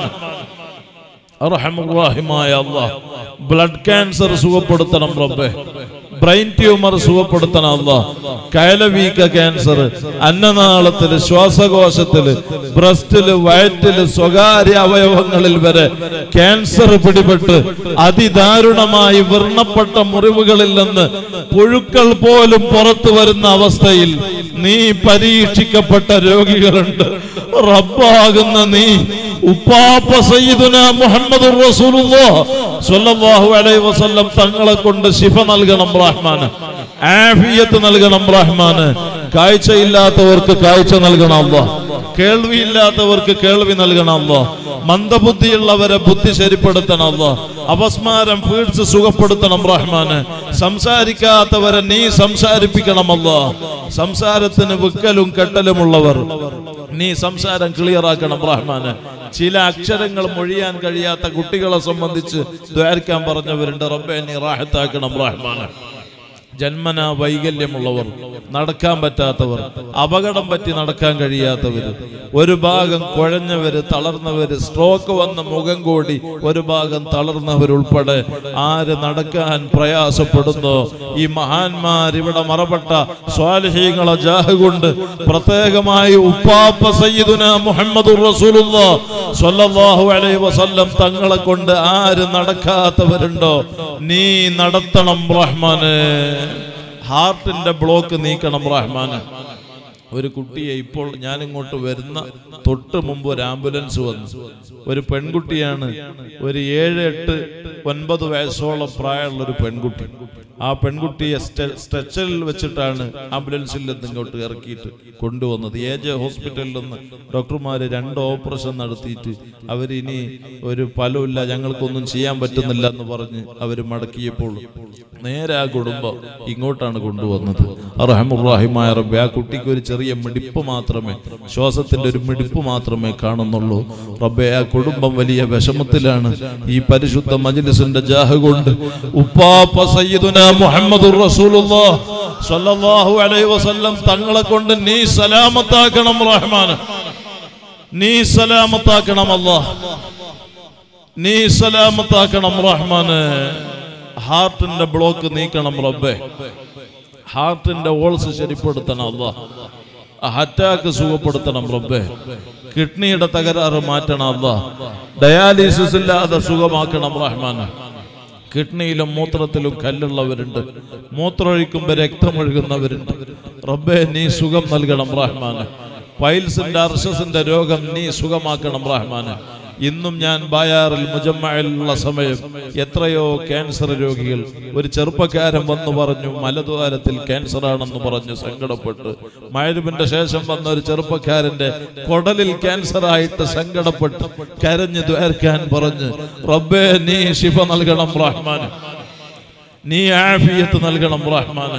റഹമുറാഹിമായ അള്ളാഹ് ബ്ലഡ് ക്യാൻസർ സുഖപ്പെടുത്തണം റബ്ബേ ബ്രെയിൻ ട്യൂമർ സുഖപ്പെടുത്തണം അള്ളാഹ് കയലവീക്ക ക്യാൻസർ അന്നനാളത്തില് ശ്വാസകോശത്തില് ബ്രസ്റ്റില് വയറ്റില് സ്വകാര്യ അവയവങ്ങളിൽ വരെ ക്യാൻസർ പിടിപെട്ട് അതിദാരുണമായി വർണ്ണപ്പെട്ട മുറിവുകളിൽ നിന്ന് പുഴുക്കൾ പോലും പുറത്തു വരുന്ന അവസ്ഥയിൽ നീ പരീക്ഷിക്കപ്പെട്ട രോഗികളുണ്ട് റബ്ബാകുന്ന നീ ഉപ്പാപ്പ സയ്യിദുന മുഹമ്മദ് സ്വല്ലല്ലാഹു അലൈഹി വസല്ലം തങ്ങളെ കൊണ്ട് ശിഫ നൽകണം റഹ്മാന് ആഫിയത്ത് നൽകണം റഹ്മാന് കാഴ്ചയില്ലാത്തവർക്ക് കാഴ്ച നൽകണം അല്ലാഹ് കേൾവിയില്ലാത്തവർക്ക് കേൾവി നൽകണം അല്ലാഹ് മന്ദബുദ്ധിയുള്ളവരെ ബുദ്ധി ശരിപ്പെടുത്തണം അല്ലാഹ് അപസ്മാരം ഫീഡ്സ് സുഖപ്പെടുത്തണം റഹ്മാന് സംസാരിക്കാത്തവരെ നീ സംസാരിപ്പിക്കണമല്ലോ സംസാരത്തിന് വിക്കലും കെട്ടലുമുള്ളവർ നീ സംസാരം ക്ലിയർ ആക്കണം റഹ്മാന് ചില അക്ഷരങ്ങൾ മൊഴിയാൻ കഴിയാത്ത കുട്ടികളെ സംബന്ധിച്ച് ദ്വാരിക്കാൻ പറഞ്ഞവരുണ്ട് റബ്ബെ നീ റാഹത്താക്കണം റഹ്മാന് ജന്മന വൈകല്യമുള്ളവർ നടക്കാൻ പറ്റാത്തവർ അപകടം പറ്റി നടക്കാൻ കഴിയാത്തവർ ഒരു ഭാഗം കുഴഞ്ഞവര് തളർന്നവര് സ്ട്രോക്ക് വന്ന മുഖം കൂടി ഒരു ഭാഗം തളർന്നവരുൾപ്പെടെ ആര് നടക്കാൻ പ്രയാസപ്പെടുന്നോ ഈ മഹാന്മാർ ഇവിടെ മറപ്പെട്ട സ്വാലഹീങ്ങളെ ജാഹ് കൊണ്ട് പ്രത്യേകമായി ഉപ്പാപ്പ സയ്യിദുന മുഹമ്മദ് സ്വല്ലല്ലാഹു അലൈഹി വസല്ലം തങ്ങളെ കൊണ്ട് ആര് നടക്കാത്തവരുണ്ടോ നീ നടത്തണം റഹ്മാനെ ഹാർട്ടിന്റെ ബ്ലോക്ക് നീക്കണം റഹ്മാന് ഒരു കുട്ടിയെ ഇപ്പോൾ ഞാൻ ഇങ്ങോട്ട് വരുന്ന തൊട്ട് മുമ്പ് ഒരു ആംബുലൻസ് വന്നു ഒരു പെൺകുട്ടിയാണ് ഒരു ഏഴ് എട്ട് ഒൻപത് വയസ്സോളം പ്രായമുള്ള ഒരു പെൺകുട്ടി ആ പെൺകുട്ടിയെ സ്റ്റെ- സ്ട്രെച്ചറിൽ വെച്ചിട്ടാണ് ആംബുലൻസിൽ നിന്ന് ഇങ്ങോട്ട് ഇറക്കിയിട്ട് കൊണ്ടുവന്നത് എ ജെ ഹോസ്പിറ്റലിൽ നിന്ന് ഡോക്ടർമാര് രണ്ട് ഓപ്പറേഷൻ നടത്തിയിട്ട് അവരിനി ഒരു ഫലമില്ല ഞങ്ങൾക്കൊന്നും ചെയ്യാൻ പറ്റുന്നില്ല എന്ന് പറഞ്ഞ് അവർ മടക്കിയപ്പോൾ നേരെ ആ കുടുംബം ഇങ്ങോട്ടാണ് കൊണ്ടുവന്നത് അറഹമുറാഹിമായ റബ്ബെ ആ കുട്ടിക്ക് ഒരു ചെറിയ മിടിപ്പ് മാത്രമേ ശ്വാസത്തിന്റെ ഒരു മിടിപ്പ് മാത്രമേ കാണുന്നുള്ളൂ റബ്ബെ ആ കുടുംബം വലിയ വിഷമത്തിലാണ് ഈ പരിശുദ്ധ മജ്ലിസിന്റെ ജാഹ് കൊണ്ട് ഉപ്പാപ്പ സയ്യിദുന മുഹമ്മദുർ റസൂലുള്ളാഹ് സ്വല്ലല്ലാഹു അലൈഹി വസല്ലം തങ്ങളെ കൊണ്ട് നീ സലാമത്താക്കണം റഹ്മാൻ നീ സലാമത്താക്കണം അല്ലാഹ് നീ സലാമത്താക്കണം റഹ്മാന് ഹാർട്ടിന്റെ ബ്ലോക്ക് നീക്കണം റബ്ബെ ഹാർട്ടിന്റെ ഓൾസ് ശരിപ്പെടുത്തണം അല്ല അറ്റാക്ക് സുഖപ്പെടുത്തണം റബ്ബെ കിഡ്നിയുടെ തകരാറ് മാറ്റണം അല്ല ഡയാലിസിസ് ഇല്ലാതെ സുഖമാക്കണം റഹ്മാന് കിഡ്നിയിലും മൂത്രത്തിലും കല്ലുള്ളവരുണ്ട് മൂത്രമൊഴിക്കുമ്പോൾ രക്തമൊഴുകുന്നവരുണ്ട് റബ്ബെ നീ സുഖം നൽകണം റഹ്മാന് പൈൽസിന്റെ അർഷസിന്റെ രോഗം നീ സുഖമാക്കണം റഹ്മാന് ഇന്നും ഞാൻ ബായാറിൽ മുജമ്മയിലുള്ള സമയം എത്രയോ ക്യാൻസർ രോഗികൾ ഒരു ചെറുപ്പക്കാരൻ വന്നു പറഞ്ഞു മലദ്വാരത്തിൽ ക്യാൻസർ ആണെന്ന് പറഞ്ഞു സങ്കടപ്പെട്ട് മഴവിന്റെ ശേഷം വന്ന ഒരു ചെറുപ്പക്കാരന്റെ കൊടലിൽ ക്യാൻസർ ആയിട്ട് സങ്കടപ്പെട്ട് കരഞ്ഞു ദ്വാരക്കാൻ പറഞ്ഞ് റബ്ബേ നീ ശിഫ നൽകണം റഹ്മാന് നീ ആഫിയത്ത് നൽകണം റഹ്മാന്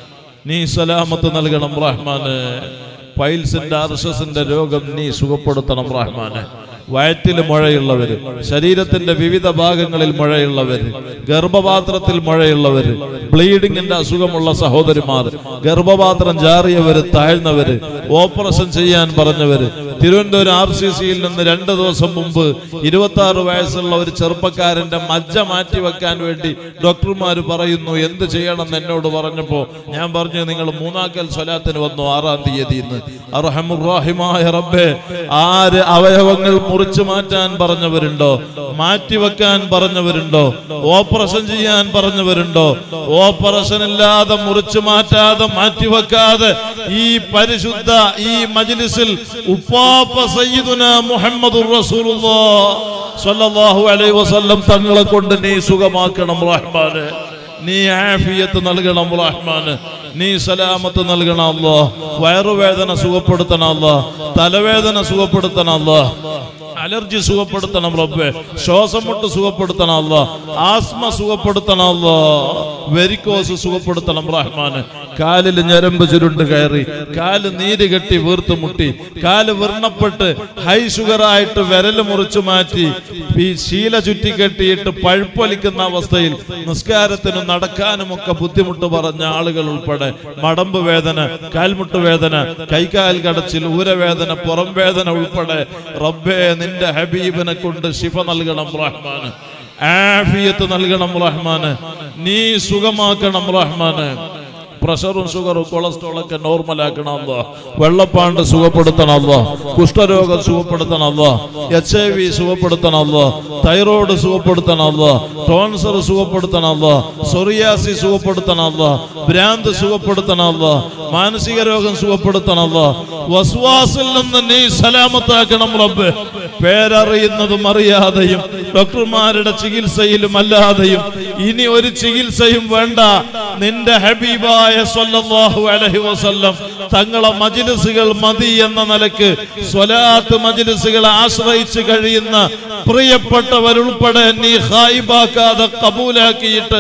നീ സലാമത്ത് നൽകണം റഹ്മാന് പൈൽസിന്റെ അർഷസിന്റെ രോഗം നീ സുഖപ്പെടുത്തണം റഹ്മാന് വയറ്റിൽ മുഴയുള്ളവര് ശരീരത്തിന്റെ വിവിധ ഭാഗങ്ങളിൽ മുഴയുള്ളവര് ഗർഭപാത്രത്തിൽ മുഴയുള്ളവര് ബ്ലീഡിങ്ങിന്റെ അസുഖമുള്ള സഹോദരിമാർ ഗർഭപാത്രം ജാറിയവര് താഴ്ന്നവര് ഓപ്പറേഷൻ ചെയ്യാൻ പറഞ്ഞവര് തിരുവനന്തപുരം ആർ സി സിയിൽ നിന്ന് രണ്ട് ദിവസം മുമ്പ് ഇരുപത്തി ആറ് വയസ്സുള്ള ഒരു ചെറുപ്പക്കാരന്റെ മജ്ജ മാറ്റി വെക്കാൻ വേണ്ടി ഡോക്ടർമാർ പറയുന്നു എന്ത് ചെയ്യണമെന്ന് എന്നോട് പറഞ്ഞപ്പോ ഞാൻ പറഞ്ഞു നിങ്ങൾ മൂന്നാക്കൽ സ്വലാത്തിന് വന്നു ആറാം തീയതി ഇന്ന് അർഹമുറാഹിമായ റബ്ബേ ആര് അവയവങ്ങൾ മുറിച്ചു മാറ്റാൻ പറഞ്ഞവരുണ്ടോ മാറ്റിവെക്കാൻ പറഞ്ഞവരുണ്ടോ ഓപ്പറേഷൻ ചെയ്യാൻ പറഞ്ഞവരുണ്ടോ ഓപ്പറേഷൻ ഇല്ലാതെ മുറിച്ചു മാറ്റാതെ മാറ്റിവെക്കാതെ ഈ പരിശുദ്ധ ഈ മജ്ലിസിൽ ഉപ്പാപ്പ സയ്യിദുന മുഹമ്മദുർ റസൂലുള്ളാഹ് സ്വല്ലല്ലാഹു അലൈഹി വസല്ലം തങ്ങളെ കൊണ്ട് നീ സുഖമാക്കണം റഹ്മാനെ നീ ആഫിയത്ത് നൽകണം റഹ്മാന് നീ സലാമത്ത് നൽകണം അല്ലോ വയറുവേദന സുഖപ്പെടുത്തണം അല്ലോ തലവേദന സുഖപ്പെടുത്തണം അല്ലോ അലർജി സുഖപ്പെടുത്തണം റബ്ബേ ശ്വാസം മുട്ട് സുഖപ്പെടുത്തണം അല്ലോ ആസ്മ സുഖപ്പെടുത്തണം അല്ലോ വെരിക്കോസ് സുഖപ്പെടുത്തണം റഹ്മാന് കാലിൽ ഞരമ്പ് ചുരുണ്ട് കയറി കാല് നീര് കെട്ടി വീർത്ത് മുട്ടി കാല് വിർണപ്പെട്ട് ഹൈ ഷുഗർ ആയിട്ട് വിരല് മുറിച്ചു മാറ്റി ഈ ശീല ചുറ്റി കെട്ടിയിട്ട് പഴുപ്പൊലിക്കുന്ന അവസ്ഥയിൽ നിസ്കാരത്തിനും നടക്കാനും ഒക്കെ ബുദ്ധിമുട്ട് പറഞ്ഞ ആളുകൾ ഉൾപ്പെടെ മടമ്പ് വേദന കാൽമുട്ട് വേദന കൈകാൽ കടച്ചിൽ ഊരവേദന പുറം വേദന ഉൾപ്പെടെ റബ്ബേ നിന്റെ ഹബീബിനെ കൊണ്ട് ശിഫ നൽകണം റഹ്മാന് ആഫിയത്ത് നൽകണം റഹ്മാന് നീ സുഖമാക്കണം റഹ്മാന് പ്രഷറും ഷുഗറും കൊളസ്ട്രോൾ ഒക്കെ നോർമൽ ആക്കണം അല്ലോ വെള്ളപ്പാണ്ട് സുഖപ്പെടുത്തണം അല്ലോ കുഷ്ഠരോഗം സുഖപ്പെടുത്തണം അല്ലോ എച്ച് ഐ വി സുഖപ്പെടുത്തണം അല്ലോ തൈറോയ്ഡ് സുഖപ്പെടുത്തണം അല്ലോ ടോൺസർ സുഖപ്പെടുത്തണം അല്ലോ സൊറിയാസി സുഖപ്പെടുത്തണം അല്ലോ ഭ്രാന്ത് സുഖപ്പെടുത്തണം അല്ലോ മാനസിക രോഗം സുഖപ്പെടുത്തണം അല്ലോ വസ്വാസിൽ നിന്ന് നീ സലാമത്താക്കണം റബ്ബ് പേരറിയുന്നതും അറിയാതെയും ഡോക്ടർമാരുടെ ചികിത്സയിലും അല്ലാതെയും ഇനി ഒരു ചികിത്സയും വേണ്ട നിന്റെ ഹബീബായ സ്വല്ലല്ലാഹു അലൈഹി വസല്ലം തങ്ങളെ മജിലിസുകൾ മതി എന്ന നിലക്ക് സ്വലാത്ത് മജിലിസുകളെ ആശ്രയിച്ച് കഴിയുന്ന പ്രിയപ്പെട്ടവരുൾപ്പെടെ നീ ഹായിബാക്കാതെ കബൂലാക്കിയിട്ട്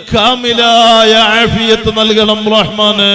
കാമിലായ ആഫിയത്ത് നൽകണം റഹ്മാന്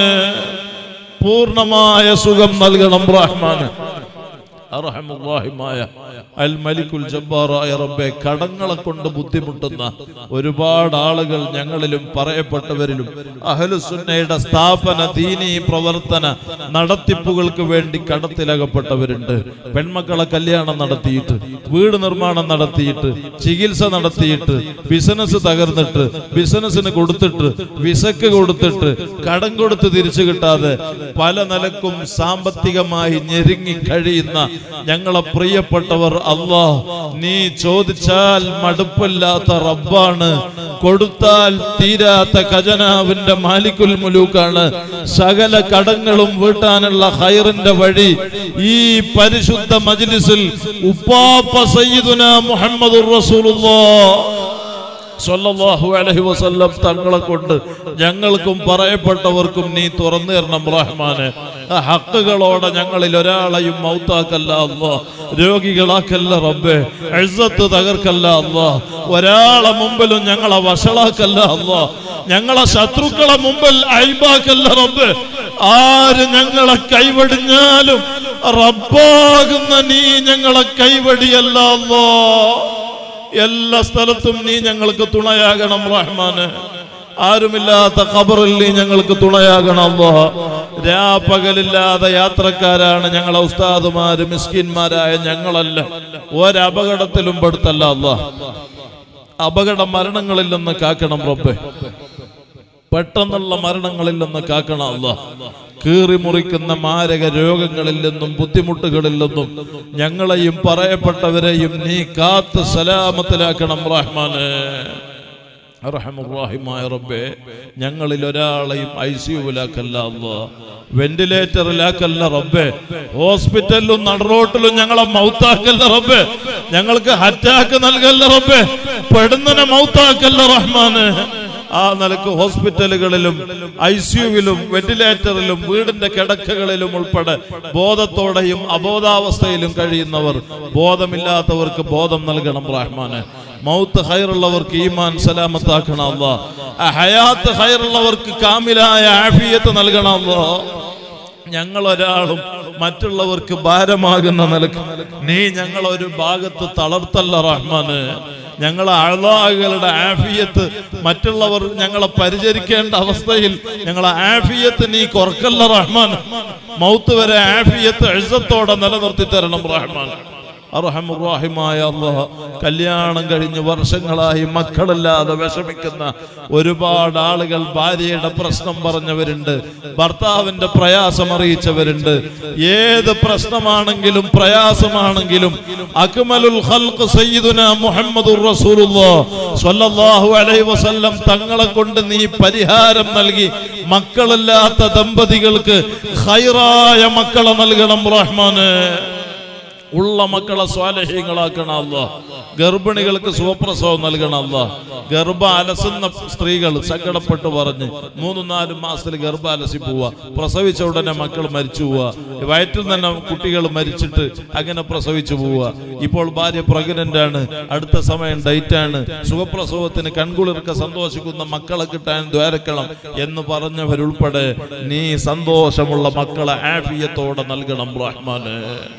പൂർണ്ണമായ സുഖം നൽകണം റഹ്മാന് അർഹമുറാഹിമായ അൽ മലിക്കുൽ ജബ്ബാറായ റബ്ബെ കടങ്ങളെ കൊണ്ട് ബുദ്ധിമുട്ടുന്ന ഒരുപാട് ആളുകൾ ഞങ്ങളിലും പറയപ്പെട്ടവരിലും അഹലുസുന്നയുടെ സ്ഥാപന ദീനീ പ്രവർത്തന നടത്തിപ്പുകൾക്ക് വേണ്ടി കടത്തിലകപ്പെട്ടവരുണ്ട് പെൺമക്കളെ കല്യാണം നടത്തിയിട്ട് വീട് നിർമ്മാണം നടത്തിയിട്ട് ചികിത്സ നടത്തിയിട്ട് ബിസിനസ് തകർന്നിട്ട് ബിസിനസ്സിന് കൊടുത്തിട്ട് വിസക്ക് കൊടുത്തിട്ട് കടം കൊടുത്ത് തിരിച്ചു കിട്ടാതെ പല നിലക്കും സാമ്പത്തികമായി ഞെരുങ്ങി കഴിയുന്ന ഞങ്ങളെ പ്രിയപ്പെട്ടവർ അല്ലാ നീ ചോദിച്ചാൽ മടുപ്പില്ലാത്ത റബ്ബാണ് കൊടുത്താൽ തീരാത്ത ഖജനാവിന്റെ മാലിക്കുൽ മുലൂക്കാണ് സകല കടങ്ങളും വീട്ടാനുള്ള ഹൈറിന്റെ വഴി ഈ പരിശുദ്ധ മജ്ലിസിൽ ഉപ്പാപ്പ സയ്യിദുന മുഹമ്മദുർ റസൂലുള്ളാഹ് സ്വല്ലല്ലാഹു അലൈഹി വസല്ലം തങ്ങളെ കൊണ്ട് ഞങ്ങൾക്കും പറയപ്പെട്ടവർക്കും നീ തുറന്നു തരണം റഹ്മാനെ ആ ഹക്കുകളോടെ ഞങ്ങളിൽ ഒരാളെയും മൗത്താക്കല്ല അല്ലാ രോഗികളാക്കല്ല റബ്ബേ എഴുത്ത് തകർക്കല്ല അല്ലാ ഒരാളെ മുമ്പിലും ഞങ്ങളെ വഷളാക്കല്ല അല്ലാ ഞങ്ങളെ ശത്രുക്കളെ മുമ്പിൽ അയൽബാക്കല്ല റബ്ബ് ആര് ഞങ്ങളെ കൈവടിഞ്ഞാലും റബ്ബാകുന്ന നീ ഞങ്ങളെ കൈവടിയല്ല അല്ലാ എല്ലാ സ്ഥലത്തും നീ ഞങ്ങൾക്ക് തുണയാകണം റഹ്മാന് ആരുമില്ലാത്ത ഖബറിൽ നീ ഞങ്ങൾക്ക് തുണയാകണം അല്ലാ രാപ്പകലില്ലാതെ യാത്രക്കാരാണ് ഞങ്ങളെ ഉസ്താദുമാര് മിസ്കിന്മാരായ ഞങ്ങളല്ല ഒരപകടത്തിലും പെടുത്തല്ല അല്ലാ അപകട മരണങ്ങളിൽ നിന്ന് കാക്കണം റബ്ബെ പെട്ടെന്നുള്ള മരണങ്ങളിൽ നിന്ന് കാക്കണം അല്ല കീറി മുറിക്കുന്ന മാരക രോഗങ്ങളിൽ നിന്നും ബുദ്ധിമുട്ടുകളിൽ നിന്നും ഞങ്ങളെയും പറയപ്പെട്ടവരെയും നീ കാത്ത് സലാമത്തിലാക്കണം റഹ്മാന് റഹമുറാഹിമായ റബ്ബേ ഞങ്ങളിൽ ഒരാളെയും ഐ സിയുവിലാക്കല്ല അല്ല വെന്റിലേറ്ററിലാക്കല്ല റബ്ബേ ഹോസ്പിറ്റലിലും നടുറോട്ടിലും ഞങ്ങളെ മൗത്താക്കല്ല റബ്ബേ ഞങ്ങൾക്ക് അറ്റാക്ക് നൽകല്ല റബ്ബേ പെടുന്നനെ മൗത്താക്കല്ല റഹ്മാന് ആ നിലക്ക് ഹോസ്പിറ്റലുകളിലും ഐ സിയുവിലും വെന്റിലേറ്ററിലും വീടിന്റെ കിടക്കകളിലും ഉൾപ്പെടെ ബോധത്തോടെയും അബോധാവസ്ഥയിലും കഴിയുന്നവർ ബോധമില്ലാത്തവർക്ക് ബോധം നൽകണം റഹ്മാന് മൗത്ത് ഹൈറുള്ളവർക്ക് ഈമാൻ സലാമത്താക്കണം അല്ലാ ആ ഹയാത്ത് ഹൈറുള്ളവർക്ക് കാമിലായ ആഫിയത്ത് നൽകണം അല്ലാ ഞങ്ങൾ ഒരാളും മറ്റുള്ളവർക്ക് ഭാരമാകുന്ന നിലക്ക് നീ ഞങ്ങൾ ഒരു ഭാഗത്ത് തളർത്തല്ല റഹ്മാന് ഞങ്ങളെ അഴലാകളുടെ ആഫിയത്ത് മറ്റുള്ളവർ ഞങ്ങളെ പരിചരിക്കേണ്ട അവസ്ഥയിൽ ഞങ്ങളെ ആഫിയത്ത് നീ കുറക്കല്ല റഹ്മാൻ മൗത്ത് വരെ ആഫിയത്ത് എഴുത്തത്തോടെ നിലനിർത്തി തരണം റഹ്മാൻ അർഹമുറാഹിമായ അള്ളാഹ് കല്യാണം കഴിഞ്ഞ് വർഷങ്ങളായി മക്കളില്ലാതെ വിഷമിക്കുന്ന ഒരുപാട് ആളുകൾ ഭാര്യയുടെ പ്രശ്നം പറഞ്ഞവരുണ്ട് ഭർത്താവിന്റെ പ്രയാസം അറിയിച്ചവരുണ്ട് ഏത് പ്രശ്നമാണെങ്കിലും പ്രയാസമാണെങ്കിലും അക്മലുൽ ഖൽഖ് സയ്യിദുന മുഹമ്മദുർ റസൂലുള്ളാഹ് സ്വല്ലല്ലാഹു അലൈഹി വസല്ലം തങ്ങളെ കൊണ്ട് നീ പരിഹാരം നൽകി മക്കളില്ലാത്ത ദമ്പതികൾക്ക് ഖൈറായ മക്കളെ നൽകണം റഹ്മാന് ഉള്ള മക്കളെ സ്വാലഹ്യങ്ങളാക്കണം അല്ല ഗർഭിണികൾക്ക് സുഖപ്രസവം നൽകണം അല്ല ഗർഭ അലസുന്ന സ്ത്രീകൾ സങ്കടപ്പെട്ട് പറഞ്ഞ് മൂന്നും നാലും മാസത്തിൽ ഗർഭ അലസി പോവുക പ്രസവിച്ച ഉടനെ മക്കൾ മരിച്ചു പോവുക വയറ്റിൽ തന്നെ കുട്ടികൾ മരിച്ചിട്ട് അങ്ങനെ പ്രസവിച്ചു പോവുക ഇപ്പോൾ ഭാര്യ പ്രഗ്നന്റ് ആണ് അടുത്ത സമയം ഡേറ്റ് ആണ് സുഖപ്രസവത്തിന് കൺകുളിർക്ക സന്തോഷിക്കുന്ന മക്കളെ കിട്ടാൻ ദ്വാരക്കണം എന്ന് പറഞ്ഞവരുൾപ്പെടെ നീ സന്തോഷമുള്ള മക്കളെ ആഫിയത്തോടെ നൽകണം റഹ്മാന്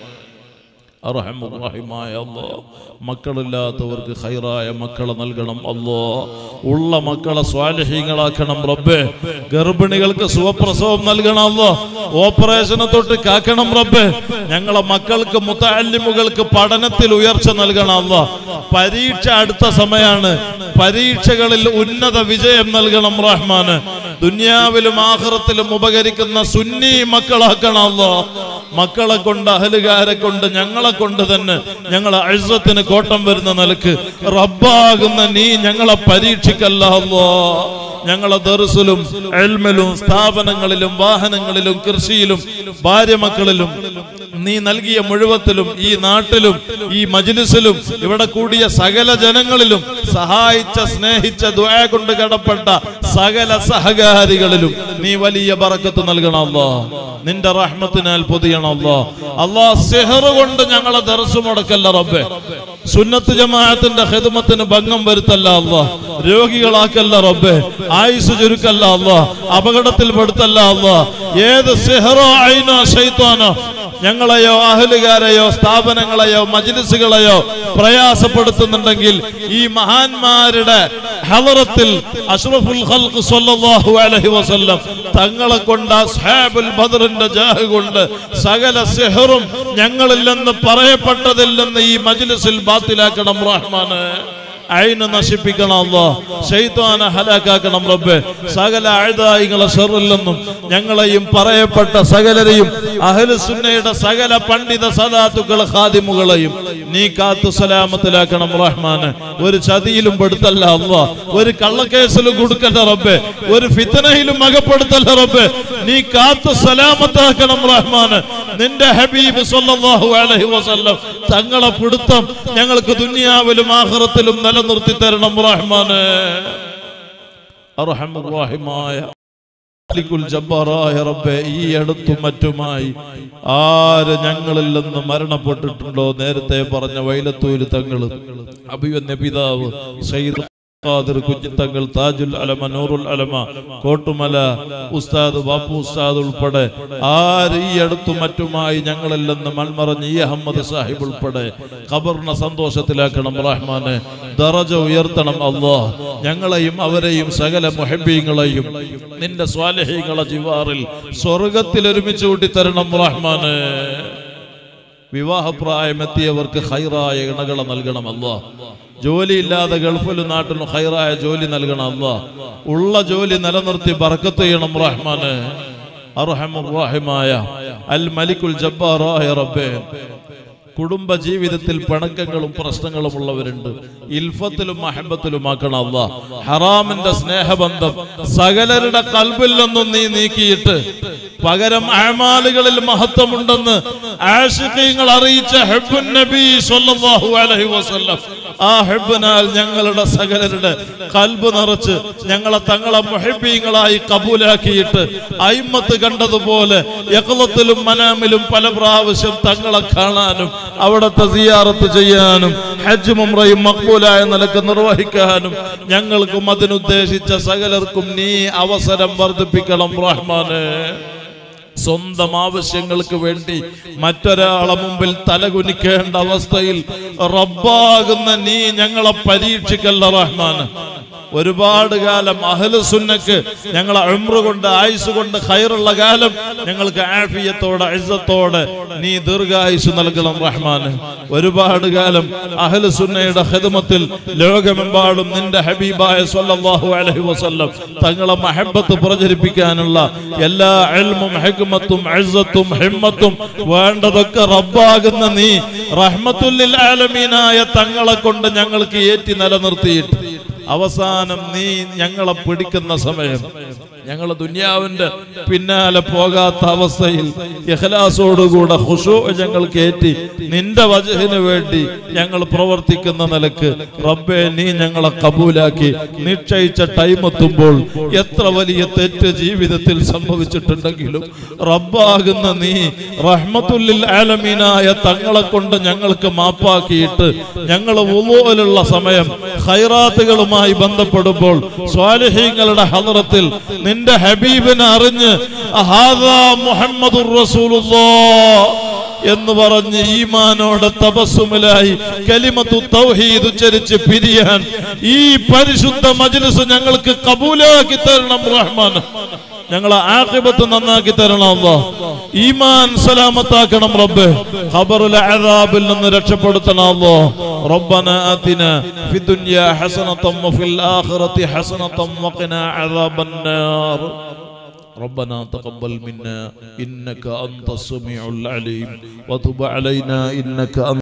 അർഹമുറാഹിമായ അല്ലോ മക്കളില്ലാത്തവർക്ക് ഹൈറായ മക്കളെ നൽകണം അല്ലോ ഉള്ള മക്കളെ സ്വാലഹീങ്ങളാക്കണം റബ്ബേ ഗർഭിണികൾക്ക് സുഖപ്രസവം നൽകണം അല്ലോ ഓപ്പറേഷനെ തൊട്ട് കാക്കണം റബ്ബേ ഞങ്ങളെ മക്കൾക്ക് മുത്താലിമുകൾക്ക് പഠനത്തിൽ ഉയർച്ച നൽകണം അല്ലോ പരീക്ഷ അടുത്ത സമയമാണ് പരീക്ഷകളിൽ ഉന്നത വിജയം നൽകണം റഹ്മാന് ദുനിയാവിലും ആഹ്റത്തിലും ഉപകരിക്കുന്ന സുന്നി മക്കളാക്കണം അല്ലോ മക്കളെ കൊണ്ട് അഹലുകാരെ കൊണ്ട് ഞങ്ങളെ കൊണ്ട് തന്നെ ഞങ്ങളെ അഴുസത്തിന് കോട്ടം വരുന്ന നിലക്ക് റബ്ബാകുന്ന നീ ഞങ്ങളെ പരീക്ഷിക്കല്ല അല്ലോ ഞങ്ങളെ ദർസിലും എൽമിലും സ്ഥാപനങ്ങളിലും വാഹനങ്ങളിലും കൃഷിയിലും ഭാര്യ മക്കളിലും നീ നൽകിയ മുഴുവത്തിലും ഈ നാട്ടിലും ഈ മജിലിസിലും ഇവിടെ കൂടിയ സകല ജനങ്ങളിലും സഹായിച്ച സ്നേഹിച്ച ദുആ കൊണ്ട് കടപ്പെട്ട സകല സഹകാരികളിലും നീ വലിയ ബറക്കത്ത് നൽകണമല്ലോ നിന്റെ റഹ്മത്തിനാൽ പൊതിയണമല്ലോ അള്ളാ സെഹറ് കൊണ്ട് ഞങ്ങളെ ദർസ് മുടക്കല്ല റബ്ബെ സുന്നത്ത് ജമാഅത്തിന്റെ ഹിദ്മത്തിന് ഭംഗം വരുത്തല്ല അല്ലാ രോഗികളാക്കല്ല റബ്ബെ ആയുസ് ചുരുക്കല്ല അല്ലാ അപകടത്തിൽ പെടുത്തല്ല അല്ലാ ഏത് സെഹറോ അയിനോ ശൈത്താനോ ഞങ്ങളെയോ അഹലുകാരെയോ സ്ഥാപനങ്ങളെയോ മജ്ലിസുകളെയോ പ്രയാസപ്പെടുത്തുന്നുണ്ടെങ്കിൽ ഈ മഹാന്മാരുടെ ഹലറത്തിൽ അഷ്റഫുൽ ഖൽഖ് സ്വല്ലല്ലാഹു അലൈഹി വസല്ലം തങ്ങളെ കൊണ്ട് അസ്ഹാബുൽ ബദറിന്റെ ജാഹ് കൊണ്ട് സകല സിഹറും ഞങ്ങളിൽ നിന്ന് പറയപ്പെട്ടതിൽ നിന്ന് ഈ മജ്ലിസിൽ ബാത്തിലാക്കണം റഹ്മാന് അയിന് നശിപ്പിക്കണം അല്ലോ ശൈത്വാനെ ഹലാക്കാക്കണം റബ്ബെ സകല അഴുതായികളെ ഷെറിൽ നിന്നും ഞങ്ങളെയും പറയപ്പെട്ട സകലരെയും അഹലുസുന്നയുടെ സകല പണ്ഡിത സദാത്തുക്കളെ ഖാദിമുകളെയും നീ കാത്തു സലാമത്തിലാക്കണം റഹ്മാന് ഒരു ചതിയിലും പെടുത്തല്ല അല്ലോ ഒരു കള്ളക്കേസിലും കൊടുക്കല്ല റബ്ബെ ഒരു ഫിത്തനയിലും അകപ്പെടുത്തല്ല റബ്ബെ നീ കാത്തു സലാമത്താക്കണം റഹ്മാന് നിന്റെ ഹബീബ് സല്ലല്ലാഹു അലൈഹി വസല്ലം തങ്ങളെ പിടുത്തം ഞങ്ങൾക്ക് ദുനിയാവിലും ആഹ്റത്തിലും നിലനിർത്തി തരണം റഹ്മാനെ അർഹമുറാഹിമായ മാലിക്കുൽ ജബ്ബാറായ റബ്ബേ ഈ അടുത്തും മറ്റുമായി ആര് ഞങ്ങളിൽ നിന്ന് മരണപ്പെട്ടിട്ടുണ്ടോ നേരത്തെ പറഞ്ഞ വൈലത്തൂര് തങ്ങള് അഭിവന്യ പിതാവ് സയ്യിദ് ഖാദിർ കുഞ്ഞിത്തങ്ങൾ താജുൽ അലമ നൂറുൽ അലമ കോട്ടുമല ഉസ്താദ് ബാപ്പു ഉസ്താദ് ഉൾപ്പെടെ ആര് ഈ അടുത്തും മറ്റുമായി ഞങ്ങളിൽ നിന്ന് മൺമറഞ്ഞ് ഈ അഹമ്മദ് സാഹിബ് ഉൾപ്പെടെ ഖബറിനെ സന്തോഷത്തിലാക്കണം റഹ്മാനെ ദറജ ഉയർത്തണം അള്ളാഹ് ഞങ്ങളെയും അവരെയും സകല മുഹബീങ്ങളെയും നിന്റെ സ്വാലഹീങ്ങളെ ജിവാറിൽ സ്വർഗത്തിൽ ഒരുമിച്ച് കൂട്ടിത്തരണം റഹ്മാനെ വിവാഹപ്രായമെത്തിയവർക്ക് ഹൈറായ ഇണകളെ നൽകണം അല്ലാ ജോലിയില്ലാതെ ഗൾഫിലും നാട്ടിലും ഹൈറായ ജോലി നൽകണം അല്ലാ ഉള്ള ജോലി നിലനിർത്തി ബർക്കത്ത് ചെയ്യണം റഹ്മാന് അർഹമുറാഹിമായ അൽ മലിക്കുൽ ജബ്ബാറായ റബ്ബേ കുടുംബ ജീവിതത്തിൽ പിണക്കങ്ങളും പ്രശ്നങ്ങളും ഉള്ളവരുണ്ട് ഇൽഫത്തിലും മഹബത്തിലും ആക്കണം അല്ല ഹറാമിന്റെ സ്നേഹബന്ധം സകലരുടെ കൽബിൽ നിന്നും നീ നീക്കിയിട്ട് പകരം അമാലുകളിൽ മഹത്വമുണ്ടെന്ന് ആഷിഖീങ്ങൾ അറിയിച്ച ഹെബുൻ നബി സല്ലല്ലാഹു അലൈഹി വസല്ലം ആ ഹെബിനാൽ ഞങ്ങളുടെ സകലരുടെ കൽബ് നിറച്ച് ഞങ്ങളെ തങ്ങളെ മുഹബീങ്ങളായി കബൂലാക്കിയിട്ട് അയിമത്ത് കണ്ടതുപോലെ യക്ലത്തിലും മനാമിലും പല പ്രാവശ്യം തങ്ങളെ കാണാനും അവിടത്തെ സിയാറത്ത് ചെയ്യാനും ഹജ്ജ് മുംറയും മക്ബൂലായ നിലക്ക് നിർവഹിക്കാനും ഞങ്ങൾക്കും അതിനുദ്ദേശിച്ച സകലർക്കും നീ അവസരം വർദ്ധിപ്പിക്കണം റഹ്മാനെ സ്വന്തം ആവശ്യങ്ങൾക്ക് വേണ്ടി മറ്റൊരാളെ മുമ്പിൽ തലകുനിക്കേണ്ട അവസ്ഥയിൽ റബ്ബാകുന്ന നീ ഞങ്ങളെ പരീക്ഷിക്കല്ല റഹ്മാൻ ഒരുപാട് കാലം അഹ്ലു സുന്നക്ക് ഞങ്ങളെ അമ്ര കൊണ്ട് ആയുസ് കൊണ്ട് ഖൈറുള്ള കാലം ഞങ്ങൾക്ക് ആഫിയത്തോടെ ഇസ്സത്തോടെ നീ ദീർഘായുസ് നൽകണം റഹ്മാൻ ഒരുപാട് കാലം അഹ്ലു സുന്നയുടെ ഖിദ്മത്തിൽ ലോകമെമ്പാടും നിന്റെ ഹബീബായ സല്ലല്ലാഹു അലൈഹി വസല്ലം തങ്ങളെ മഹബത്ത് പ്രചരിപ്പിക്കാനുള്ള എല്ലാ ഇൽമും ഹിക്മത്തും ഇസ്സത്തും ഹിമ്മത്തും വേണ്ടതൊക്കെ റബ്ബാകുന്ന നീ റഹ്മത്തുല്ലിൽ ആലമീനായ തങ്ങളെ കൊണ്ട് ഞങ്ങൾക്ക് ഏറ്റി നിലനിർത്തിയിട്ട് അവസാനം നീ ഞങ്ങളെ പിടിക്കുന്ന സമയം ഞങ്ങൾ ദുന്യാവിന്റെ പിന്നാലെ പോകാത്ത അവസ്ഥയിൽ ഇഖ്ലാസോടുകൂടെ ഹുഷു ഞങ്ങൾ കയറ്റി നിന്റെ വജഹിന് വേണ്ടി ഞങ്ങൾ പ്രവർത്തിക്കുന്ന നിലക്ക് റബ്ബെ നീ ഞങ്ങളെ കബൂലാക്കി നിശ്ചയിച്ച ടൈം എത്തുമ്പോൾ എത്ര വലിയ തെറ്റ് ജീവിതത്തിൽ സംഭവിച്ചിട്ടുണ്ടെങ്കിലും റബ്ബാകുന്ന നീ റഹ്മത്തുല്ലിൽ ആലമീനായ തങ്ങളെ കൊണ്ട് ഞങ്ങൾക്ക് മാപ്പാക്കിയിട്ട് ഞങ്ങൾ ഉള്ള സമയം ഖൈറാത്തുകളുമായി ബന്ധപ്പെടുമ്പോൾ സ്വാലിഹീങ്ങളുടെ ഹലറത്തിൽ നിന്റെ ഹബീബിനെ അറിഞ്ഞ് ഹാദാ മുഹമ്മദുർ റസൂലുള്ളാഹ് എന്ന് പറഞ്ഞ് ഈമാനോടെ തപസ്സുമിലായി കലിമത്തു തൗഹീദ് ഉച്ചരിച്ച് പിരിയാൻ ഈ പരിശുദ്ധ മജ്ലിസ് ഞങ്ങൾക്ക് കബൂലാക്കി തരണം റഹ്മാൻ ഞങ്ങളെ ആഖിബത്ത് നന്നാക്കി തരണം അല്ലാ ഈമാൻ സലാമത്താക്കണം റബ്ബ് ഖബറുൽ അദാബിൽ നിന്ന് രക്ഷപ്പെടുത്തണം അല്ലാ ربنا آتنا في الدنيا حسنة وفي الآخرة حسنة وقنا عذاب النار ربنا تقبل منا إنك أنت السميع العليم وتب علينا إنك أنت